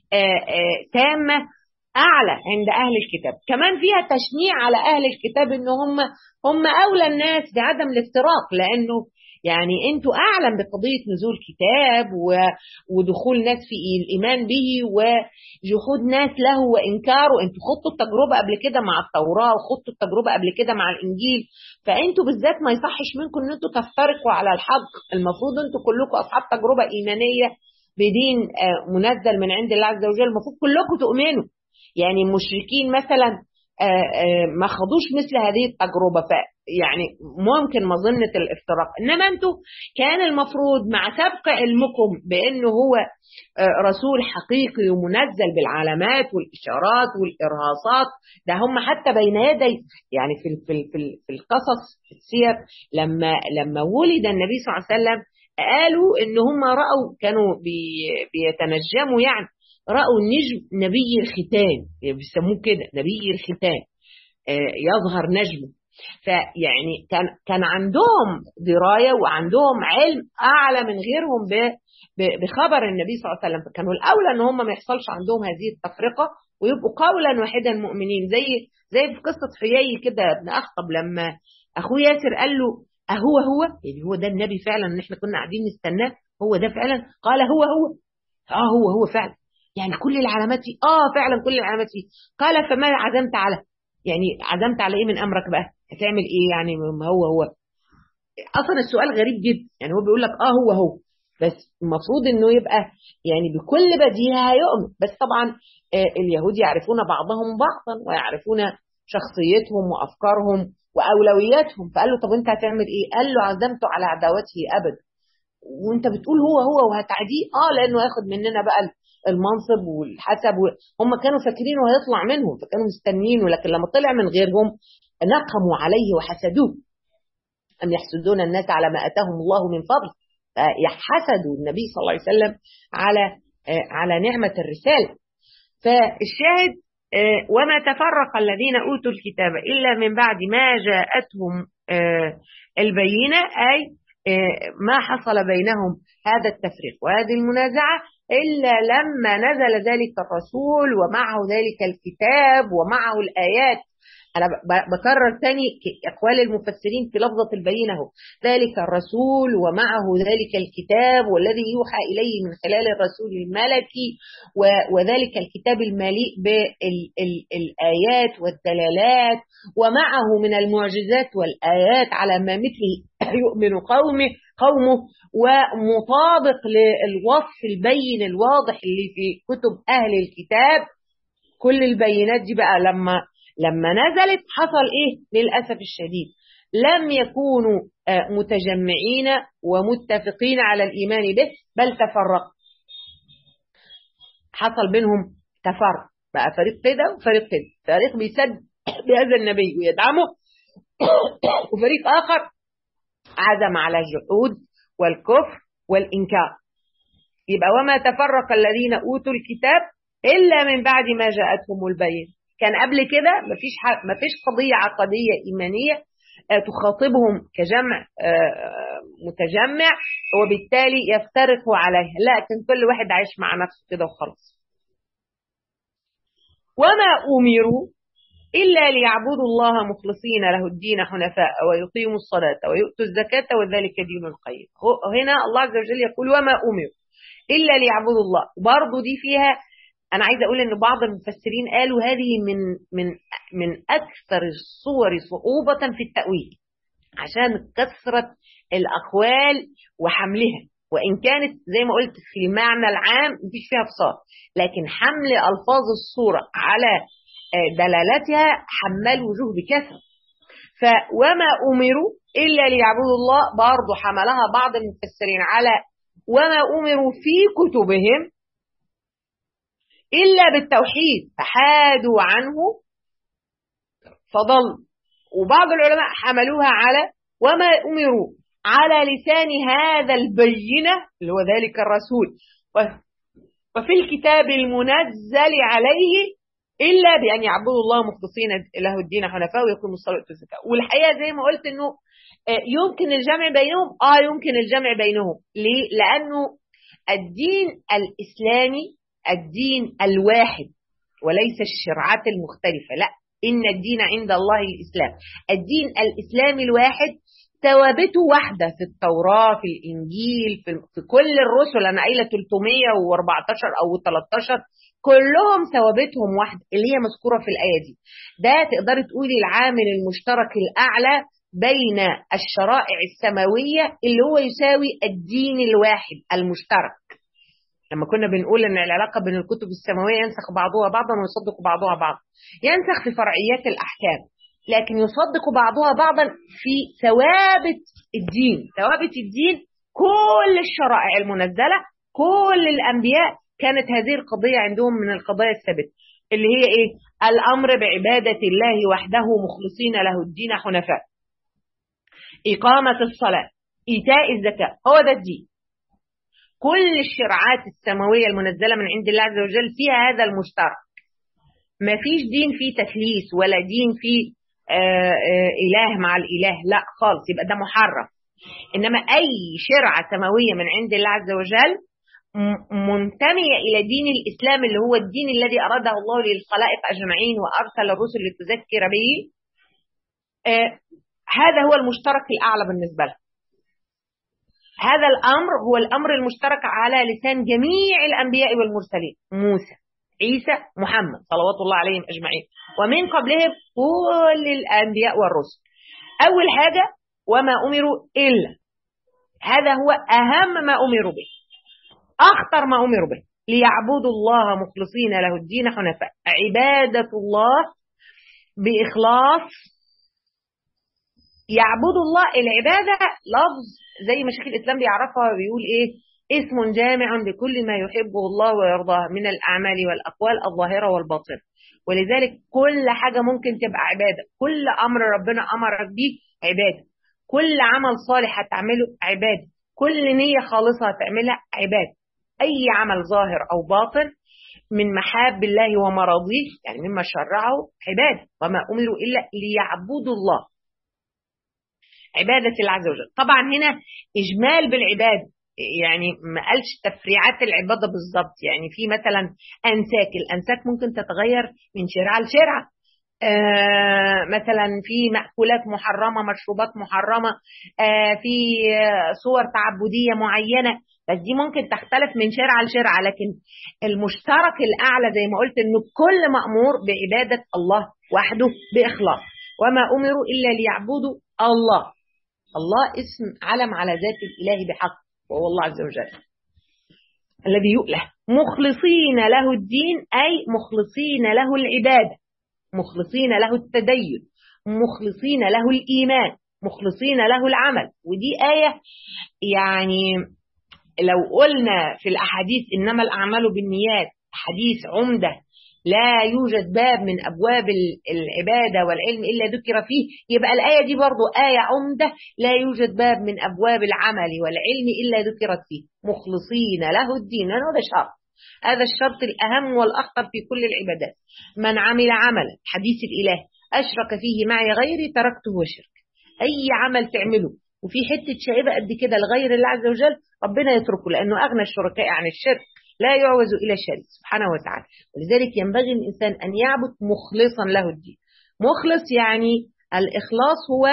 تامة أعلى عند أهل الكتاب كمان فيها تشنيع على أهل الكتاب إن هم هم أولى الناس بعدم الافتراق لأنه يعني انتوا اعلم بقضيه نزول كتاب ودخول ناس في الايمان به وجحود ناس له وانكاره انتوا خضتوا التجربه قبل كده مع التوراه وخضتوا التجربه قبل كده مع الانجيل فانتوا بالذات ما يصحش منكم ان انتوا تفترقوا على الحق المفروض انتوا كلكم اصحاب تجربه ايمانيه بدين منزل من عند الله عز وجل المفروض كلكم تؤمنوا يعني المشركين مثلا ما خضوش مثل هذه التجربه يعني ممكن مظنه الافتراق انما انتم كان المفروض مع سبق علمكم بانه هو رسول حقيقي ومنزل بالعلامات والاشارات والارهاصات ده هم حتى بين يدي يعني في في في, في القصص في السير لما لما ولد النبي صلى الله عليه وسلم قالوا ان هم راوا كانوا بي بيتنجموا يعني راوا نجم نبي الختان بيسموه كده نبي الختان يظهر نجمه فيعني كان كان عندهم درايه وعندهم علم اعلى من غيرهم بخبر النبي صلى الله عليه وسلم فكانوا الاولى ان هم ما يحصلش عندهم هذه التفرقه ويبقوا قولا واحدا مؤمنين زي زي في قصه حيي كده ابن اخطب لما اخوه ياسر قال له اهو هو يعني هو ده النبي فعلا ان احنا كنا قاعدين نستناه هو ده فعلا قال هو هو اه هو هو فعلا يعني كل العلامات فيه اه فعلا كل العلامات فيه قال فما عزمت على يعني عزمت على ايه من امرك بقى هتعمل ايه يعني ما هو هو اصلا السؤال غريب جدا يعني هو بيقول لك اه هو هو بس المفروض انه يبقى يعني بكل بديهه هيؤمن بس طبعا آه اليهود يعرفون بعضهم بعضا ويعرفون شخصيتهم وافكارهم واولوياتهم فقال له طب انت هتعمل ايه قال له عزمت على عداوته ابدا وانت بتقول هو هو وهتعديه اه لانه هياخد مننا بقى المنصب والحسب و... هم كانوا فاكرينه هيطلع منهم فكانوا مستنينه لكن لما طلع من غيرهم نقموا عليه وحسدوه أم يحسدون الناس على ما أتاهم الله من فضل يحسدوا النبي صلى الله عليه وسلم على على نعمة الرسالة فالشاهد وما تفرق الذين أوتوا الكتاب إلا من بعد ما جاءتهم البينة أي ما حصل بينهم هذا التفريق وهذه المنازعة إلا لما نزل ذلك الرسول ومعه ذلك الكتاب ومعه الآيات أنا بكرر تاني أقوال المفسرين في لفظة البينة هو ذلك الرسول ومعه ذلك الكتاب والذي يوحى إليه من خلال الرسول الملكي وذلك الكتاب المليء بالآيات والدلالات ومعه من المعجزات والآيات على ما مثله يؤمن قومه قومه ومطابق للوصف البين الواضح اللي في كتب أهل الكتاب كل البينات دي بقى لما لما نزلت حصل ايه للاسف الشديد لم يكونوا متجمعين ومتفقين على الايمان به بل تفرقوا حصل بينهم تفرق بقى فريق كده وفريق كده فريق بيسد بهذا النبي ويدعمه وفريق اخر عزم على الجحود والكفر والانكار يبقى وما تفرق الذين اوتوا الكتاب الا من بعد ما جاءتهم البين كان قبل كده مفيش مفيش قضيه عقديه ايمانيه تخاطبهم كجمع متجمع وبالتالي يفترقوا عليها لا كان كل واحد عايش مع نفسه كده وخلاص وما امروا الا ليعبدوا الله مخلصين له الدين حنفاء ويقيموا الصلاه ويؤتوا الزكاه وذلك دين القيم هنا الله عز وجل يقول وما امروا الا ليعبدوا الله برضه دي فيها انا عايزه اقول ان بعض المفسرين قالوا هذه من من من اكثر الصور صعوبه في التاويل عشان كثره الاقوال وحملها وان كانت زي ما قلت في المعنى العام مفيش فيها فصال لكن حمل الفاظ الصوره على دلالتها حمال وجوه بكثره فوما امروا الا ليعبدوا الله برضه حملها بعض المفسرين على وما امروا في كتبهم إلا بالتوحيد فحادوا عنه فضل وبعض العلماء حملوها على وما أمروا على لسان هذا البينة اللي هو ذلك الرسول وفي الكتاب المنزل عليه إلا بأن يعبدوا الله مخلصين له الدين حنفاء ويقيموا الصلاة والزكاة والحقيقة زي ما قلت إنه يمكن الجمع بينهم آه يمكن الجمع بينهم ليه؟ لأنه الدين الإسلامي الدين الواحد وليس الشرعات المختلفة لا إن الدين عند الله الإسلام الدين الإسلامي الواحد ثوابته واحدة في التوراة في الإنجيل في, في كل الرسل أنا قايلة 314 أو 13 كلهم ثوابتهم واحدة اللي هي مذكورة في الآية دي ده تقدر تقولي العامل المشترك الأعلى بين الشرائع السماوية اللي هو يساوي الدين الواحد المشترك لما كنا بنقول ان العلاقه بين الكتب السماويه ينسخ بعضها بعضا ويصدق بعضها بعضا ينسخ في فرعيات الاحكام لكن يصدق بعضها بعضا في ثوابت الدين ثوابت الدين كل الشرائع المنزله كل الانبياء كانت هذه القضيه عندهم من القضايا الثابته اللي هي ايه الامر بعباده الله وحده مخلصين له الدين حنفاء اقامه الصلاه ايتاء الزكاه هو ده الدين كل الشرعات السماوية المنزلة من عند الله عز وجل فيها هذا المشترك ما فيش دين فيه تثليث ولا دين فيه آآ آآ إله مع الإله لا خالص يبقى ده محرم إنما أي شرعة سماوية من عند الله عز وجل منتمية إلى دين الإسلام اللي هو الدين الذي أراده الله للخلائق أجمعين وأرسل الرسل لتذكر به هذا هو المشترك الأعلى بالنسبة له هذا الأمر هو الأمر المشترك على لسان جميع الأنبياء والمرسلين موسى عيسى محمد صلوات الله عليهم أجمعين ومن قبلهم كل الأنبياء والرسل أول حاجة وما أمروا إلا هذا هو أهم ما أمروا به أخطر ما أمروا به ليعبدوا الله مخلصين له الدين حنفاء عبادة الله بإخلاص يعبدوا الله العبادة لفظ زي ما شيخ الإسلام بيعرفها بيقول إيه اسم جامع لكل ما يحبه الله ويرضاه من الأعمال والأقوال الظاهرة والباطنة ولذلك كل حاجة ممكن تبقى عبادة كل أمر ربنا أمرك بيه عبادة كل عمل صالح هتعمله عبادة كل نية خالصة هتعملها عبادة أي عمل ظاهر أو باطن من محاب الله ومراضيه يعني مما شرعه عبادة وما أمروا إلا ليعبدوا الله عبادة الله عز وجل طبعا هنا إجمال بالعبادة يعني ما قالش تفريعات العبادة بالظبط يعني في مثلا أنساك الأنساك ممكن تتغير من شرعة لشرعة آه مثلا في مأكولات محرمة مشروبات محرمة آه في صور تعبدية معينة بس دي ممكن تختلف من شرعة لشرعة لكن المشترك الأعلى زي ما قلت إنه كل مأمور بعبادة الله وحده بإخلاص وما أمروا إلا ليعبدوا الله الله اسم علم على ذات الإله بحق وهو الله عز وجل الذي يؤله مخلصين له الدين أي مخلصين له العبادة مخلصين له التدين مخلصين له الإيمان مخلصين له العمل ودي آية يعني لو قلنا في الأحاديث إنما الأعمال بالنيات حديث عمدة لا يوجد باب من أبواب العبادة والعلم إلا ذكر فيه يبقى الآية دي برضو آية عمدة لا يوجد باب من أبواب العمل والعلم إلا ذكرت فيه مخلصين له الدين هذا شرط هذا الشرط الأهم والأخطر في كل العبادات من عمل عملا حديث الإله أشرك فيه معي غيري تركته وشرك أي عمل تعمله وفي حتة شائبة قد كده لغير الله عز وجل ربنا يتركه لأنه أغنى الشركاء عن الشرك لا يعوز إلى الشرك سبحانه وتعالى ولذلك ينبغي الإنسان أن يعبد مخلصا له الدين مخلص يعني الإخلاص هو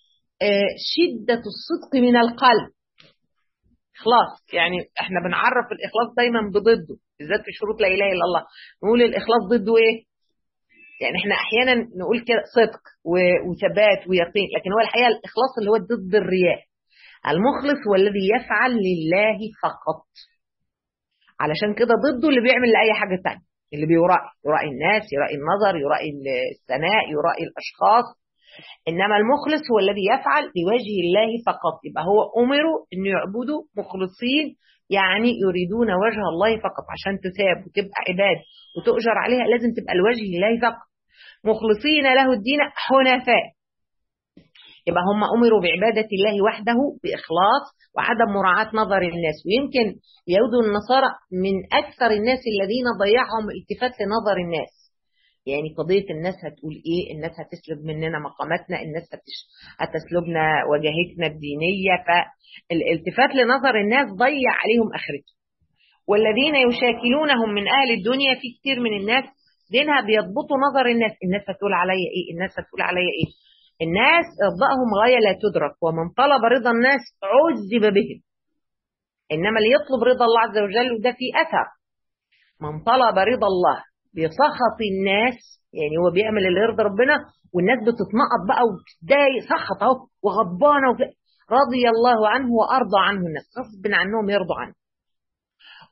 شدة الصدق من القلب إخلاص يعني احنا بنعرف الإخلاص دايما بضده بالذات في شروط لا إله إلا الله نقول الإخلاص ضده إيه يعني احنا احيانا نقول كده صدق وثبات ويقين لكن هو الحقيقه الاخلاص اللي هو ضد الرياء المخلص هو الذي يفعل لله فقط علشان كده ضده اللي بيعمل لاي حاجه ثانيه اللي بيرائي يرائي الناس يرائي النظر يرائي الثناء يرائي الاشخاص انما المخلص هو الذي يفعل لوجه الله فقط يبقى هو امروا انه يعبدوا مخلصين يعني يريدون وجه الله فقط عشان تثاب وتبقى عباد وتؤجر عليها لازم تبقى لوجه الله فقط مخلصين له الدين حنفاء يبقى هم أمروا بعبادة الله وحده بإخلاص وعدم مراعاة نظر الناس ويمكن اليهود والنصارى من أكثر الناس الذين ضيعهم التفات لنظر الناس يعني قضية الناس هتقول إيه الناس هتسلب مننا مقاماتنا الناس هتش... هتسلبنا وجاهتنا الدينية فالالتفات لنظر الناس ضيع عليهم آخرته والذين يشاكلونهم من أهل الدنيا في كتير من الناس دينها بيضبطوا نظر الناس الناس هتقول عليا إيه الناس هتقول عليا إيه الناس إرضائهم غاية لا تدرك ومن طلب رضا الناس عذب بهم إنما اللي يطلب رضا الله عز وجل وده في أثر من طلب رضا الله بسخط الناس يعني هو بيعمل اللي يرضي ربنا والناس بتتنقط بقى وبتضايق سخط اهو وغضبانه رضي الله عنه وارضى عنه الناس غصب عنهم يرضوا عنه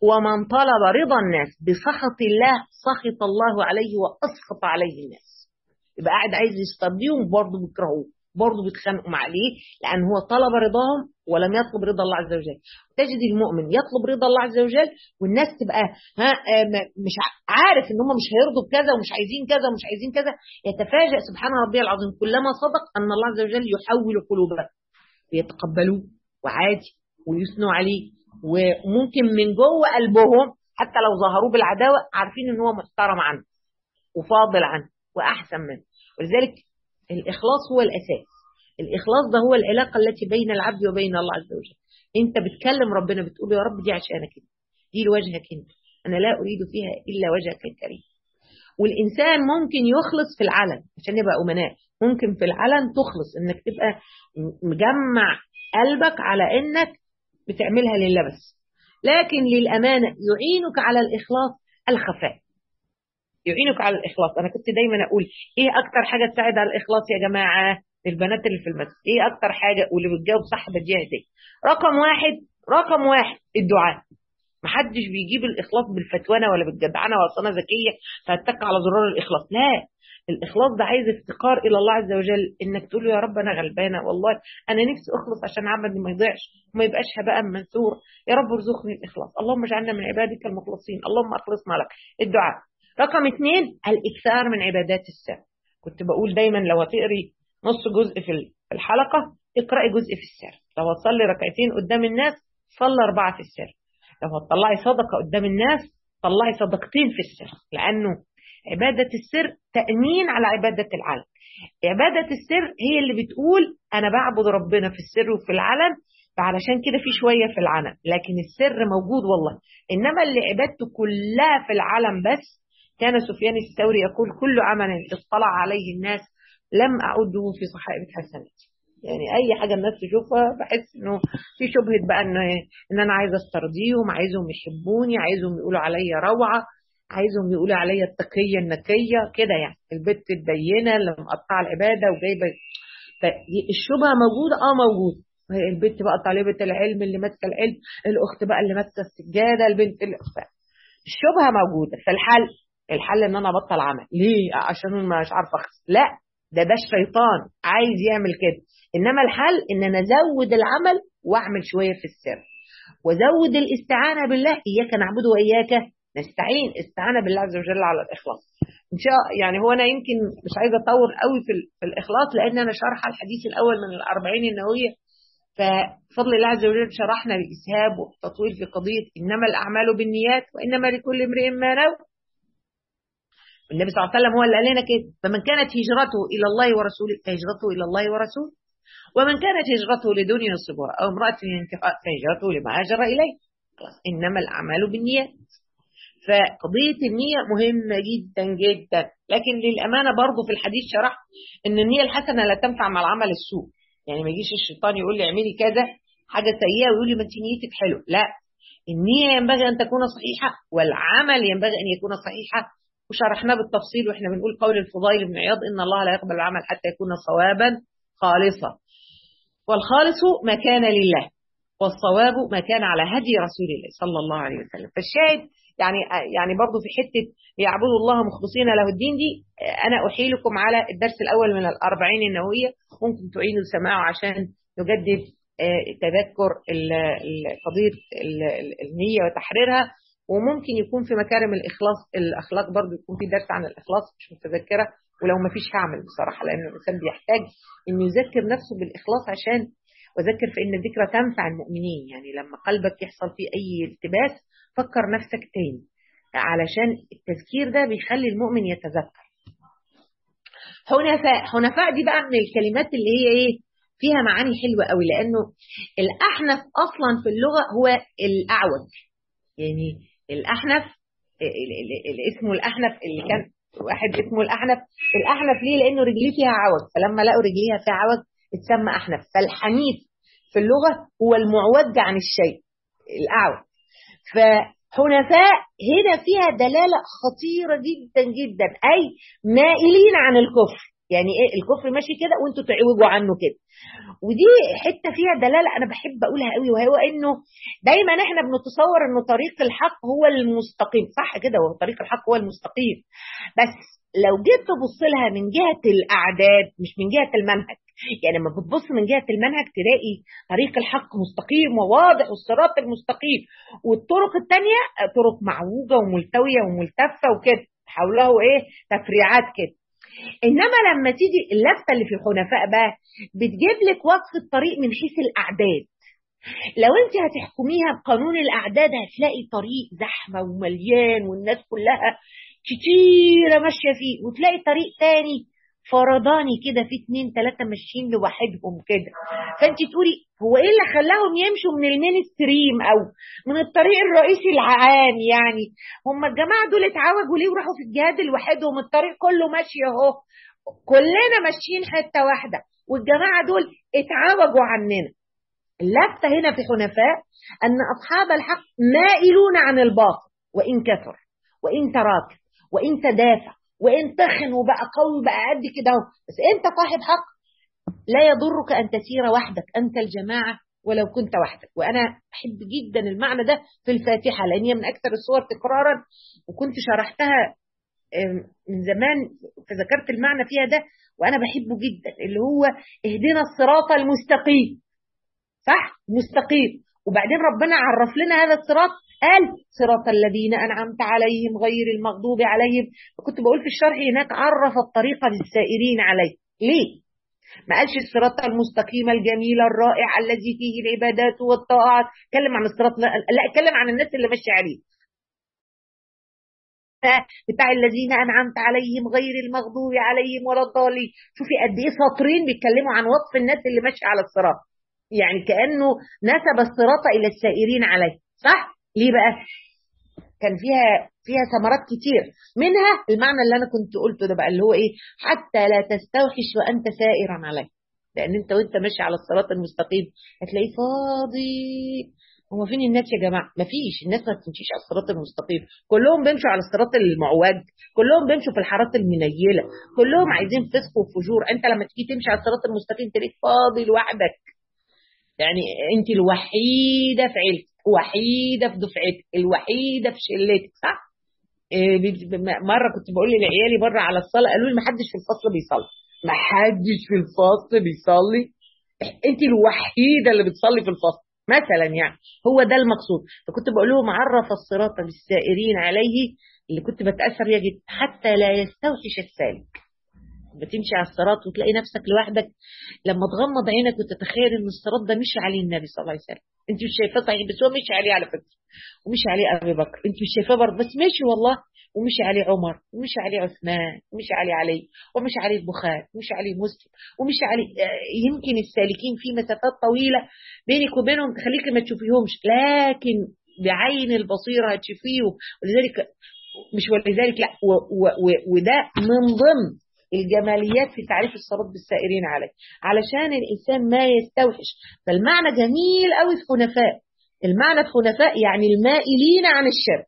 ومن طلب رضا الناس بسخط الله سخط الله عليه واسخط عليه الناس يبقى قاعد عايز يسترضيهم برضه بيكرهوه برضه بيتخانقوا مع عليه لان هو طلب رضاهم ولم يطلب رضا الله عز وجل تجد المؤمن يطلب رضا الله عز وجل والناس تبقى ها مش عارف ان هم مش هيرضوا بكذا ومش عايزين كذا ومش عايزين كذا يتفاجأ سبحان ربي العظيم كلما صدق ان الله عز وجل يحول قلوبهم يتقبلوه وعادي ويثنوا عليه وممكن من جوه قلبهم حتى لو ظهروا بالعداوه عارفين ان هو محترم عنه وفاضل عنه واحسن منه ولذلك الاخلاص هو الاساس الاخلاص ده هو العلاقه التي بين العبد وبين الله عز وجل انت بتكلم ربنا بتقول يا رب دي عشانك انت دي لوجهك انت انا لا اريد فيها الا وجهك الكريم والانسان ممكن يخلص في العلن عشان يبقى امناء ممكن في العلن تخلص انك تبقى مجمع قلبك على انك بتعملها لله بس لكن للامانه يعينك على الاخلاص الخفاء يعينك على الاخلاص انا كنت دايما اقول ايه اكتر حاجه تساعد على الاخلاص يا جماعه البنات اللي في المسجد ايه اكتر حاجه واللي بتجاوب صح بديها هديه رقم واحد رقم واحد الدعاء محدش بيجيب الاخلاص بالفتوانه ولا بالجدعنه ولا انا ذكيه فهتك على زرار الاخلاص لا الاخلاص ده عايز افتقار الى الله عز وجل انك تقول له يا رب انا غلبانه والله انا نفسي اخلص عشان عملي ما يضيعش وما يبقاش هباء منثور يا رب ارزقني الاخلاص اللهم اجعلنا من عبادك المخلصين اللهم اخلصنا لك الدعاء رقم اثنين الاكثار من عبادات السر كنت بقول دايما لو هتقري نص جزء في الحلقه اقراي جزء في السر لو هتصلي ركعتين قدام الناس صلي اربعه في السر لو هتطلعي صدقه قدام الناس طلعي صدقتين في السر لانه عبادة السر تأمين على عبادة العلن عبادة السر هي اللي بتقول أنا بعبد ربنا في السر وفي العلن فعلشان كده في شوية في العلن لكن السر موجود والله إنما اللي عبادته كلها في العلن بس كان سفيان الثوري يقول كل عمل اطلع عليه الناس لم أعده في صحائف حسناتي يعني اي حاجه الناس تشوفها بحس انه في شبهه بقى ان ان انا عايزه استرضيهم عايزهم يحبوني عايزهم يقولوا عليا روعه عايزهم يقولوا عليا التقيه النقيه كده يعني البت الدينه اللي مقطعه العباده وجايبه الشبهه موجوده اه موجوده البنت بقى طالبه العلم اللي ماسكه العلم الاخت بقى اللي ماسكه السجاده البنت اللي الشبهه موجوده فالحل الحل ان انا ابطل عمل ليه عشان مش عارفه اخس لا ده ده الشيطان عايز يعمل كده انما الحل ان انا ازود العمل واعمل شويه في السر وزود الاستعانه بالله اياك نعبد واياك نستعين استعانه بالله عز وجل على الاخلاص ان شاء يعني هو انا يمكن مش عايزه اطول قوي في, في الاخلاص لان انا شارحه الحديث الاول من الأربعين النوويه ففضل الله عز وجل شرحنا الاسهاب والتطويل في قضيه انما الاعمال بالنيات وانما لكل امرئ ما نوى النبي صلى الله عليه وسلم هو اللي قال لنا كده فمن كانت هجرته الى الله ورسوله فهجرته الى الله ورسوله ومن كانت هجرته لدنيا يصيبها او امراه ينكحها فهجرته لما هاجر اليه خلاص انما الاعمال بالنيات فقضيه النيه مهمه جدا جدا لكن للامانه برضه في الحديث شرح ان النيه الحسنه لا تنفع مع العمل السوء يعني ما يجيش الشيطان يقول لي اعملي كذا حاجه سيئه ويقول لي ما انت نيتك حلوه لا النيه ينبغي ان تكون صحيحه والعمل ينبغي ان يكون صحيحا وشرحناه بالتفصيل واحنا بنقول قول الفضيل بن عياض ان الله لا يقبل العمل حتى يكون صوابا خالصا والخالص ما كان لله والصواب ما كان على هدي رسول الله صلى الله عليه وسلم فالشاهد يعني يعني برضه في حته يعبدوا الله مخلصين له الدين دي انا احيلكم على الدرس الاول من الأربعين النوويه ممكن تعينوا سماعه عشان نجدد تذكر قضيه النيه وتحريرها وممكن يكون في مكارم الاخلاص الاخلاق برضه يكون في درس عن الاخلاص مش متذكره ولو ما فيش هعمل بصراحه لان الانسان بيحتاج انه يذكر نفسه بالاخلاص عشان وذكر فان الذكرى تنفع المؤمنين يعني لما قلبك يحصل فيه اي التباس فكر نفسك تاني علشان التذكير ده بيخلي المؤمن يتذكر حنفاء حنفاء دي بقى من الكلمات اللي هي ايه فيها معاني حلوه قوي لانه الاحنف اصلا في اللغه هو الاعوج يعني الاحنف اللي اسمه الاحنف اللي كان واحد اسمه الاحنف الاحنف ليه لانه رجليه فيها عوج فلما لقوا رجليها فيها عوج اتسمى احنف فالحنيف في اللغه هو المعوج عن الشيء الاعوج فحنفاء هنا فيها دلاله خطيره جدا جدا اي مائلين عن الكفر يعني ايه الكفر ماشي كده وانتوا تعوجوا عنه كده ودي حته فيها دلاله انا بحب اقولها قوي وهو انه دايما احنا بنتصور انه طريق الحق هو المستقيم صح كده هو طريق الحق هو المستقيم بس لو جيت تبص لها من جهه الاعداد مش من جهه المنهج يعني لما بتبص من جهه المنهج تلاقي طريق الحق مستقيم وواضح والصراط المستقيم والطرق الثانيه طرق معوجه وملتويه وملتفه وكده حوله ايه تفريعات كده انما لما تيجي اللفته اللي في الحنفاء بقى بتجيب لك وصف الطريق من حيث الاعداد لو انت هتحكميها بقانون الاعداد هتلاقي طريق زحمه ومليان والناس كلها كتيره ماشيه فيه وتلاقي طريق تاني فرداني كده في اتنين تلاتة ماشيين لوحدهم كده فانت تقولي هو ايه اللي خلاهم يمشوا من المين ستريم او من الطريق الرئيسي العام يعني هم الجماعه دول اتعوجوا ليه وراحوا في الجهاد لوحدهم الطريق كله ماشي اهو كلنا ماشيين حته واحده والجماعه دول اتعوجوا عننا اللفته هنا في حنفاء ان اصحاب الحق مائلون عن الباطل وان كثر وان تراكم وان تدافع وان تخن وبقى قوي وبقى قد كده بس انت صاحب حق لا يضرك ان تسير وحدك انت الجماعه ولو كنت وحدك وانا احب جدا المعنى ده في الفاتحه لان هي من اكثر الصور تكرارا وكنت شرحتها من زمان فذكرت المعنى فيها ده وانا بحبه جدا اللي هو اهدنا الصراط المستقيم صح مستقيم وبعدين ربنا عرف لنا هذا الصراط قال صراط الذين أنعمت عليهم غير المغضوب عليهم فكنت بقول في الشرح هناك عرف الطريقة للسائرين عليه ليه؟ ما قالش الصراط المستقيم الجميل الرائع الذي فيه العبادات والطاعات اتكلم عن الصراط لا, لا اتكلم عن الناس اللي ماشيه عليه بتاع الذين انعمت عليهم غير المغضوب عليهم ولا الضالين شوفي قد ايه سطرين بيتكلموا عن وصف الناس اللي ماشيه على الصراط يعني كانه نسب الصراط الى السائرين عليه صح ليه بقى كان فيها فيها ثمرات كتير منها المعنى اللي انا كنت قلته ده بقى اللي هو ايه حتى لا تستوحش وانت سائرا عليه لان انت وانت ماشي على الصراط المستقيم هتلاقيه فاضي هو فين الناس يا جماعه مفيش الناس ما بتمشيش على الصراط المستقيم كلهم بيمشوا على الصراط المعوج كلهم بيمشوا في الحارات المنيله كلهم عايزين فسق وفجور انت لما تيجي تمشي على الصراط المستقيم تلاقيك فاضي لوحدك يعني انت الوحيده في عيلتك وحيده في دفعتك الوحيده في شلتك صح إيه مره كنت بقول لعيالي بره على الصلاه قالوا لي ما حدش في الفصل بيصلي ما حدش في الفصل بيصلي انت الوحيده اللي بتصلي في الفصل مثلا يعني هو ده المقصود فكنت بقول لهم عرف الصراط بالسائرين عليه اللي كنت بتاثر بيها جدا حتى لا يستوحش السالك بتمشي على الصراط وتلاقي نفسك لوحدك لما تغمض عينك وتتخيل ان الصراط ده مشي عليه النبي صلى الله عليه وسلم انت مش شايفاه صحيح بس هو مشي عليه على فكره ومشي عليه ابي بكر انت مش شايفاه برضه بس مشي والله ومشي عليه عمر ومشي عليه عثمان ومشي عليه علي ومشي عليه البخاري ومشي عليه مسلم ومشي عليه يمكن السالكين في مسافات طويله بينك وبينهم تخليك ما تشوفيهمش لكن بعين البصيره هتشوفيهم ولذلك مش ولذلك لا و و و وده من ضمن الجماليات في تعريف الصراط بالسائرين عليه علشان الانسان ما يستوحش فالمعنى جميل قوي في حنفاء المعنى في حنفاء يعني المائلين عن الشرك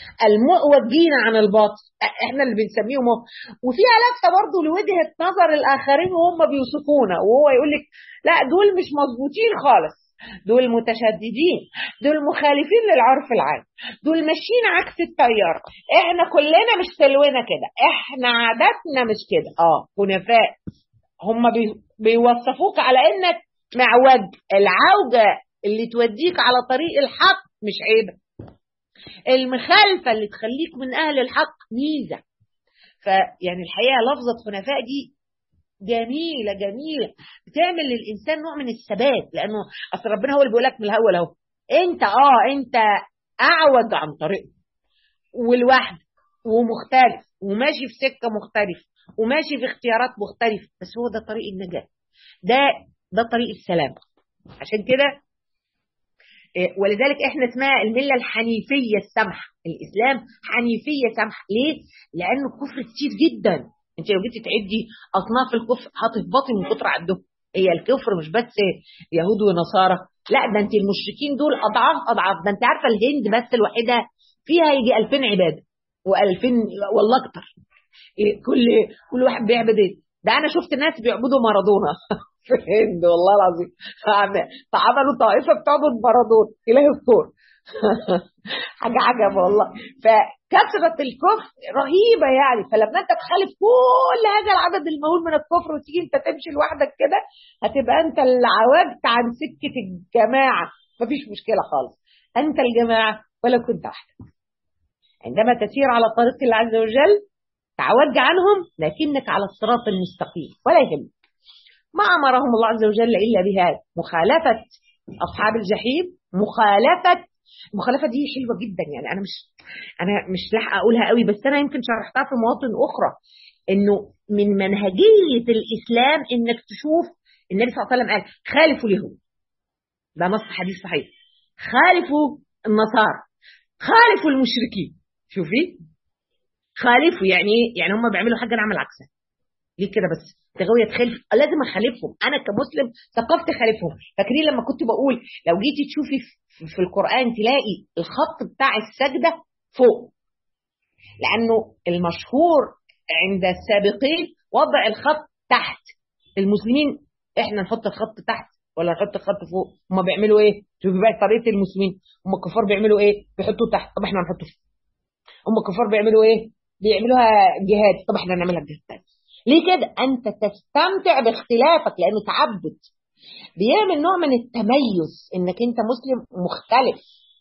المؤوجين عن الباطل احنا اللي بنسميهم وفيها لفته برضه لوجهه نظر الاخرين وهم بيوصفونا وهو يقول لك لا دول مش مظبوطين خالص دول متشددين دول مخالفين للعرف العام دول ماشيين عكس التيار احنا كلنا مش سلونا كده احنا عاداتنا مش كده اه حنفاء هم بي بيوصفوك على انك معوج العوجه اللي توديك على طريق الحق مش عيبه المخالفه اللي تخليك من اهل الحق ميزه فيعني الحقيقه لفظه حنفاء دي جميلة جميلة بتعمل للإنسان نوع من الثبات لأنه أصل ربنا هو اللي بيقول لك من الأول أهو أنت أه أنت أعوج عن طريق ولوحدك ومختلف وماشي في سكة مختلفة وماشي في اختيارات مختلفة بس هو ده طريق النجاة ده ده طريق السلام عشان كده ولذلك احنا اسمها المله الحنيفيه السمحه الاسلام حنيفيه سمحه ليه لانه الكفر كتير جدا انت لو جيتي تعدي اصناف الكفر هتهبطي من كتر عندهم هي الكفر مش بس يهود ونصارى لا ده انت المشركين دول اضعاف اضعاف ده انت عارفه الهند بس الوحيده فيها يجي 2000 عباده و2000 والله اكتر كل كل واحد بيعبد ايه ده انا شفت ناس بيعبدوا مارادونا في الهند والله العظيم فعملوا طائفه بتعبد مارادونا اله الكون حاجه عجب والله فكثره الكفر رهيبه يعني فلما انت تخالف كل هذا العدد المهول من الكفر وتيجي انت تمشي لوحدك كده هتبقى انت اللي عوجت عن سكه الجماعه مفيش مشكله خالص انت الجماعه ولو كنت وحدك عندما تسير على طريق الله عز وجل تعوج عنهم لكنك على الصراط المستقيم ولا يهمك ما امرهم الله عز وجل الا بهذا مخالفه اصحاب الجحيم مخالفه المخالفه دي حلوه جدا يعني انا مش انا مش لاحقه اقولها قوي بس انا يمكن شرحتها في مواطن اخرى انه من منهجيه الاسلام انك تشوف النبي صلى الله عليه وسلم قال خالفوا اليهود ده نص حديث صحيح خالفوا النصارى خالفوا المشركين شوفي خالفوا يعني ايه يعني هم بيعملوا حاجه انا اعمل عكسها ليه كده بس تغوية تخالف لازم اخالفهم انا كمسلم ثقافت اخالفهم فاكرين لما كنت بقول لو جيتي تشوفي في القران تلاقي الخط بتاع السجده فوق لانه المشهور عند السابقين وضع الخط تحت المسلمين احنا نحط الخط تحت ولا نحط الخط فوق هم بيعملوا ايه شوفي بقى طريقه المسلمين هم الكفار بيعملوا ايه بيحطوه تحت طب احنا هنحطه فوق هم الكفار بيعملوا ايه بيعملوها جهاد طب احنا هنعملها جهاد تاني ليه كده انت تستمتع باختلافك لانه تعبد بيعمل نوع من التميز انك انت مسلم مختلف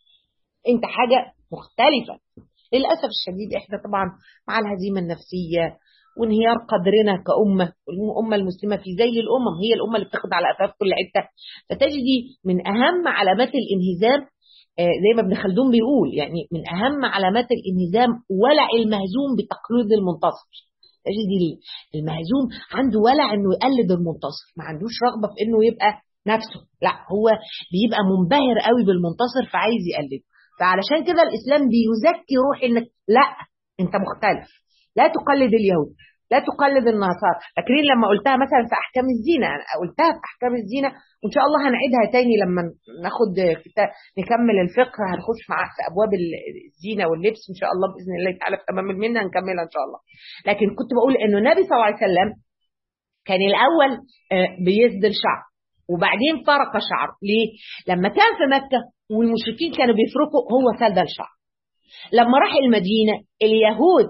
انت حاجه مختلفه للاسف الشديد احنا طبعا مع الهزيمه النفسيه وانهيار قدرنا كأمة الأمة المسلمة في زي الأمم هي الأمة اللي بتاخد على أفاف كل حتة فتجدي من أهم علامات الانهزام زي ما ابن خلدون بيقول يعني من أهم علامات الانهزام ولع المهزوم بتقليد المنتصر تجدي ليه المهزوم عنده ولع انه يقلد المنتصر ما عندوش رغبه في انه يبقى نفسه لا هو بيبقى منبهر قوي بالمنتصر فعايز يقلده فعلشان كده الاسلام بيزكي روح انك لا انت مختلف لا تقلد اليهود لا تقلد النصارى فاكرين لما قلتها مثلا في احكام الزينه انا قلتها في احكام الزينه وان شاء الله هنعيدها تاني لما ناخد نكمل الفقه هنخش مع في ابواب الزينه واللبس ان شاء الله باذن الله تعالى في تمام المنه هنكملها ان شاء الله لكن كنت بقول انه النبي صلى الله عليه وسلم كان الاول بيسدل شعر وبعدين فرق شعره ليه لما كان في مكه والمشركين كانوا بيفرقوا هو سدل شعر لما راح المدينة اليهود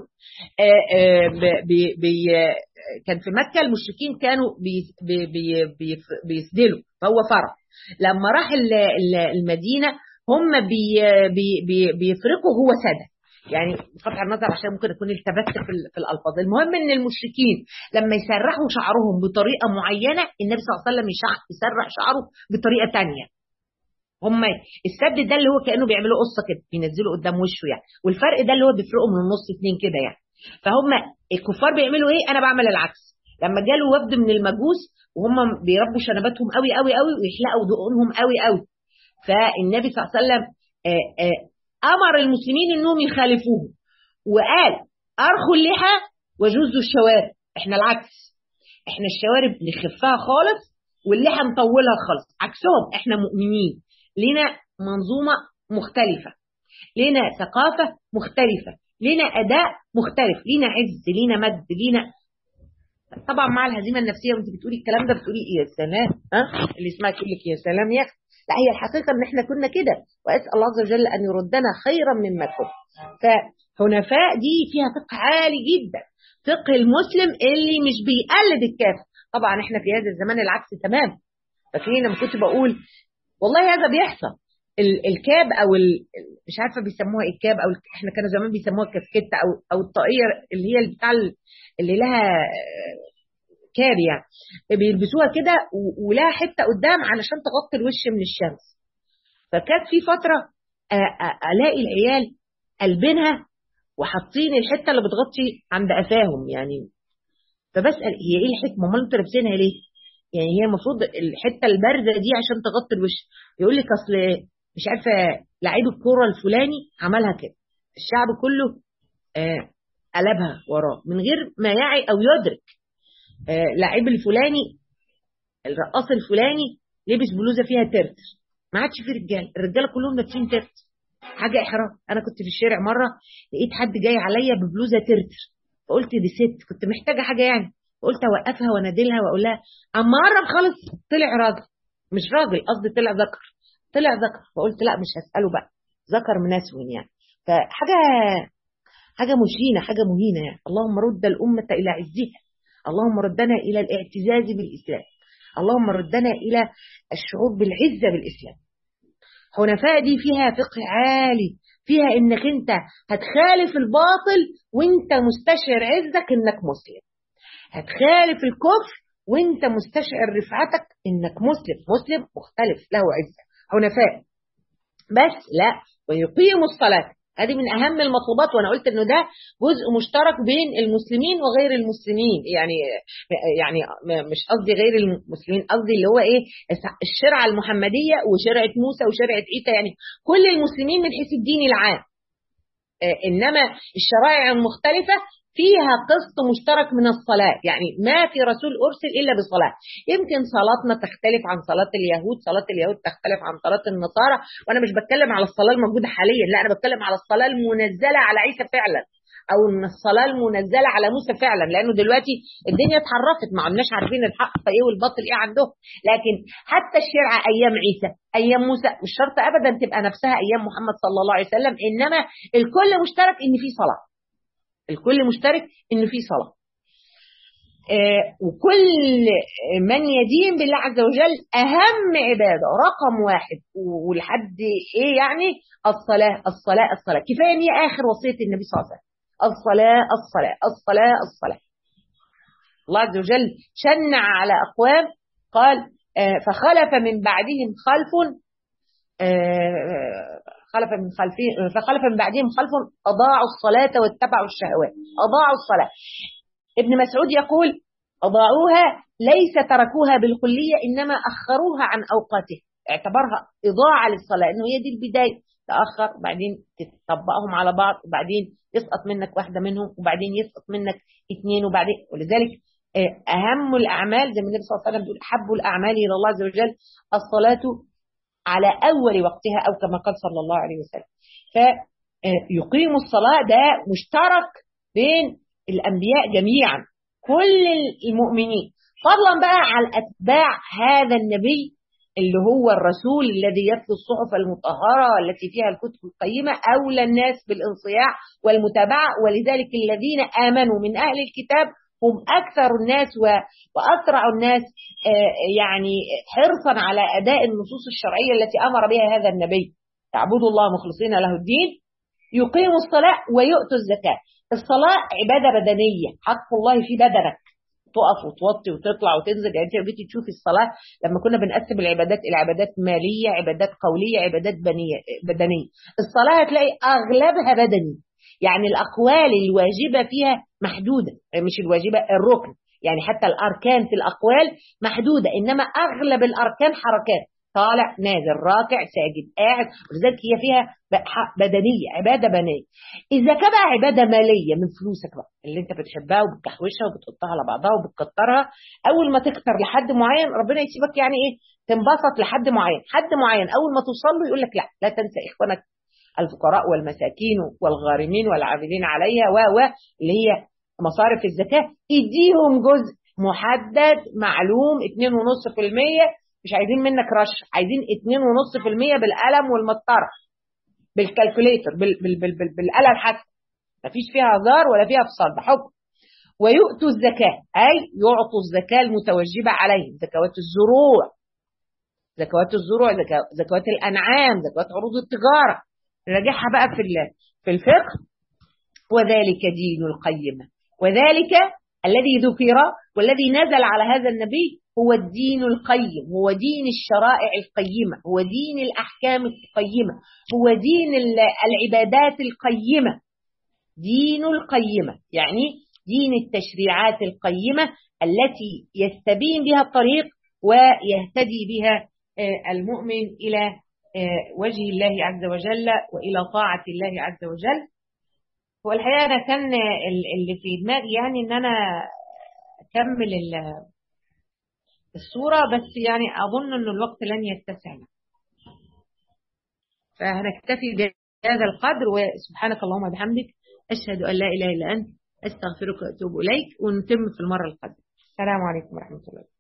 بي بي كان في مكة المشركين كانوا بي بي بي بيسدلوا فهو فرق لما راح المدينة هم بي بي بي بيفرقوا هو سدى يعني بقطع النظر عشان ممكن اكون التبست في, في الالفاظ المهم ان المشركين لما يسرحوا شعرهم بطريقه معينه النبي صلى الله عليه وسلم يسرح شعره بطريقه ثانيه هم السد ده اللي هو كانه بيعملوا قصه كده بينزلوا قدام وشه يعني والفرق ده اللي هو بيفرقوا من النص اتنين كده يعني فهم الكفار بيعملوا ايه انا بعمل العكس لما جاله وفد من المجوس وهم بيربوا شنباتهم قوي قوي قوي ويحلقوا دقونهم قوي قوي فالنبي صلى الله عليه وسلم آآ آآ امر المسلمين انهم يخالفوه وقال ارخوا اللحى وجوزوا الشوارب احنا العكس احنا الشوارب نخفها خالص واللحى نطولها خالص عكسهم احنا مؤمنين لنا منظومة مختلفة لنا ثقافة مختلفة لنا أداء مختلف لنا عز لنا مد لنا طبعا مع الهزيمة النفسية وانت بتقولي الكلام ده بتقولي يا سلام ها اللي اسمها تقول لك يا سلام يا اخي لا هي الحقيقة ان احنا كنا كده واسأل الله عز وجل ان يردنا خيرا مما كنا فحنفاء دي فيها فقه عالي جدا فقه المسلم اللي مش بيقلد الكافر طبعا احنا في هذا الزمان العكس تمام فاكرين لما كنت بقول والله هذا بيحصل الكاب او مش عارفه بيسموها ايه الكاب او احنا كانوا زمان بيسموها الكاسكيته او او الطاقيه اللي هي بتاع اللي لها كاب يعني بيلبسوها كده ولها حته قدام علشان تغطي الوش من الشمس فكانت في فتره الاقي العيال قلبينها وحاطين الحته اللي بتغطي عند قفاهم يعني فبسال هي ايه الحكمه امال انتوا لابسينها ليه؟ يعني هي المفروض الحته البارزه دي عشان تغطي الوش يقول لك اصل مش عارفه لعيب الكوره الفلاني عملها كده الشعب كله آه قلبها وراه من غير ما يعي او يدرك آه لعيب الفلاني الرقاص الفلاني لبس بلوزه فيها ترتر ما عادش في رجال الرجاله كلهم لابسين ترتر حاجه احراج انا كنت في الشارع مره لقيت حد جاي عليا ببلوزه ترتر فقلت دي ست كنت محتاجه حاجه يعني قلت اوقفها وانادلها واقول لها اما قرب خالص طلع راجل مش راجل قصدي طلع ذكر طلع ذكر فقلت لا مش هساله بقى ذكر منسون يعني فحاجه حاجه مشينه حاجه مهينه يعني اللهم رد الامه الى عزها اللهم ردنا الى الاعتزاز بالاسلام اللهم ردنا الى الشعور بالعزه بالاسلام حنفاء دي فيها فقه عالي فيها انك انت هتخالف الباطل وانت مستشعر عزك انك مسلم هتخالف الكفر وانت مستشعر رفعتك انك مسلم مسلم مختلف له عزه حنفاء بس لا ويقيم الصلاه هذه من اهم المطلوبات وانا قلت انه ده جزء مشترك بين المسلمين وغير المسلمين يعني يعني مش قصدي غير المسلمين قصدي اللي هو ايه الشرعه المحمديه وشرعه موسى وشرعه عيسى يعني كل المسلمين من حيث الدين العام انما الشرائع المختلفه فيها قسط مشترك من الصلاة يعني ما في رسول أرسل إلا بصلاة يمكن صلاتنا تختلف عن صلاة اليهود صلاة اليهود تختلف عن صلاة النصارى وأنا مش بتكلم على الصلاة الموجودة حاليا لا أنا بتكلم على الصلاة المنزلة على عيسى فعلا او ان الصلاه المنزله على موسى فعلا لانه دلوقتي الدنيا اتحرفت ما عدناش عارفين الحق ايه والباطل ايه عندهم لكن حتى الشرعه ايام عيسى ايام موسى مش شرط ابدا تبقى نفسها ايام محمد صلى الله عليه وسلم انما الكل مشترك ان في صلاه الكل مشترك ان في صلاه آه وكل من يدين بالله عز وجل اهم عباده رقم واحد ولحد ايه يعني الصلاه الصلاه الصلاه كفايه ان هي اخر وصيه النبي صلى الله عليه وسلم الصلاه الصلاه الصلاه الصلاه الله عز وجل شنع على اقوام قال آه فخلف من بعدهم خلف آه خلف من خلفهم فخلف من بعدهم خلف اضاعوا الصلاه واتبعوا الشهوات اضاعوا الصلاه ابن مسعود يقول اضاعوها ليس تركوها بالكليه انما اخروها عن اوقاتها اعتبرها اضاعه للصلاه انه هي دي البدايه تاخر وبعدين تطبقهم على بعض وبعدين يسقط منك واحده منهم وبعدين يسقط منك اثنين وبعدين ولذلك اهم الاعمال زي ما النبي صلى الله عليه وسلم بيقول احب الاعمال الى الله عز وجل الصلاه على أول وقتها أو كما قال صلى الله عليه وسلم فيقيم الصلاة ده مشترك بين الأنبياء جميعا كل المؤمنين فضلا بقى على أتباع هذا النبي اللي هو الرسول الذي يتلو الصحف المطهرة التي فيها الكتب القيمة أولى الناس بالانصياع والمتابعة ولذلك الذين آمنوا من أهل الكتاب هم أكثر الناس وأسرع الناس يعني حرصا على أداء النصوص الشرعية التي أمر بها هذا النبي يعبدوا الله مخلصين له الدين يقيموا الصلاة ويؤتوا الزكاة الصلاة عبادة بدنية حق الله في بدنك تقف وتوطي وتطلع وتنزل يعني انت لو جيتي تشوفي الصلاه لما كنا بنقسم العبادات الى عبادات ماليه عبادات قوليه عبادات بنيه بدنيه الصلاه هتلاقي اغلبها بدني يعني الأقوال الواجبة فيها محدودة مش الواجبة الركن يعني حتى الأركان في الأقوال محدودة إنما أغلب الأركان حركات طالع نازل راكع ساجد قاعد ولذلك هي فيها بدنية عبادة بنية الزكاة بقى عبادة مالية من فلوسك بقى اللي انت بتحبها وبتكحوشها وبتحطها على بعضها وبتكترها أول ما تكتر لحد معين ربنا يسيبك يعني إيه تنبسط لحد معين حد معين أول ما توصل له يقول لك لا لا تنسى إخوانك الفقراء والمساكين والغارمين والعاملين عليها و و اللي هي مصارف الزكاة اديهم جزء محدد معلوم 2.5% مش عايزين منك رش عايزين 2.5% بالقلم والمسطرة بالكالكوليتر بال بال بال بال بالآلة الحاسبة مفيش فيها هزار ولا فيها فصال ده حكم ويؤتوا الزكاة أي يعطوا الزكاة المتوجبة عليهم زكوات الزروع زكوات الزروع زكوات الأنعام زكوات عروض التجارة راجعها بقى في في الفقه وذلك دين القيمة وذلك الذي ذكر والذي نزل على هذا النبي هو الدين القيم هو دين الشرائع القيمة هو دين الأحكام القيمة هو دين العبادات القيمة دين القيمة يعني دين التشريعات القيمة التي يستبين بها الطريق ويهتدي بها المؤمن إلى وجه الله عز وجل وإلى طاعة الله عز وجل هو الحقيقة أنا كان اللي في دماغي يعني إن أنا أكمل الصورة بس يعني أظن أن الوقت لن يتسع فهنكتفي بهذا القدر وسبحانك اللهم وبحمدك أشهد أن لا إله إلا أنت أستغفرك وأتوب إليك ونتم في المرة القادمة السلام عليكم ورحمة الله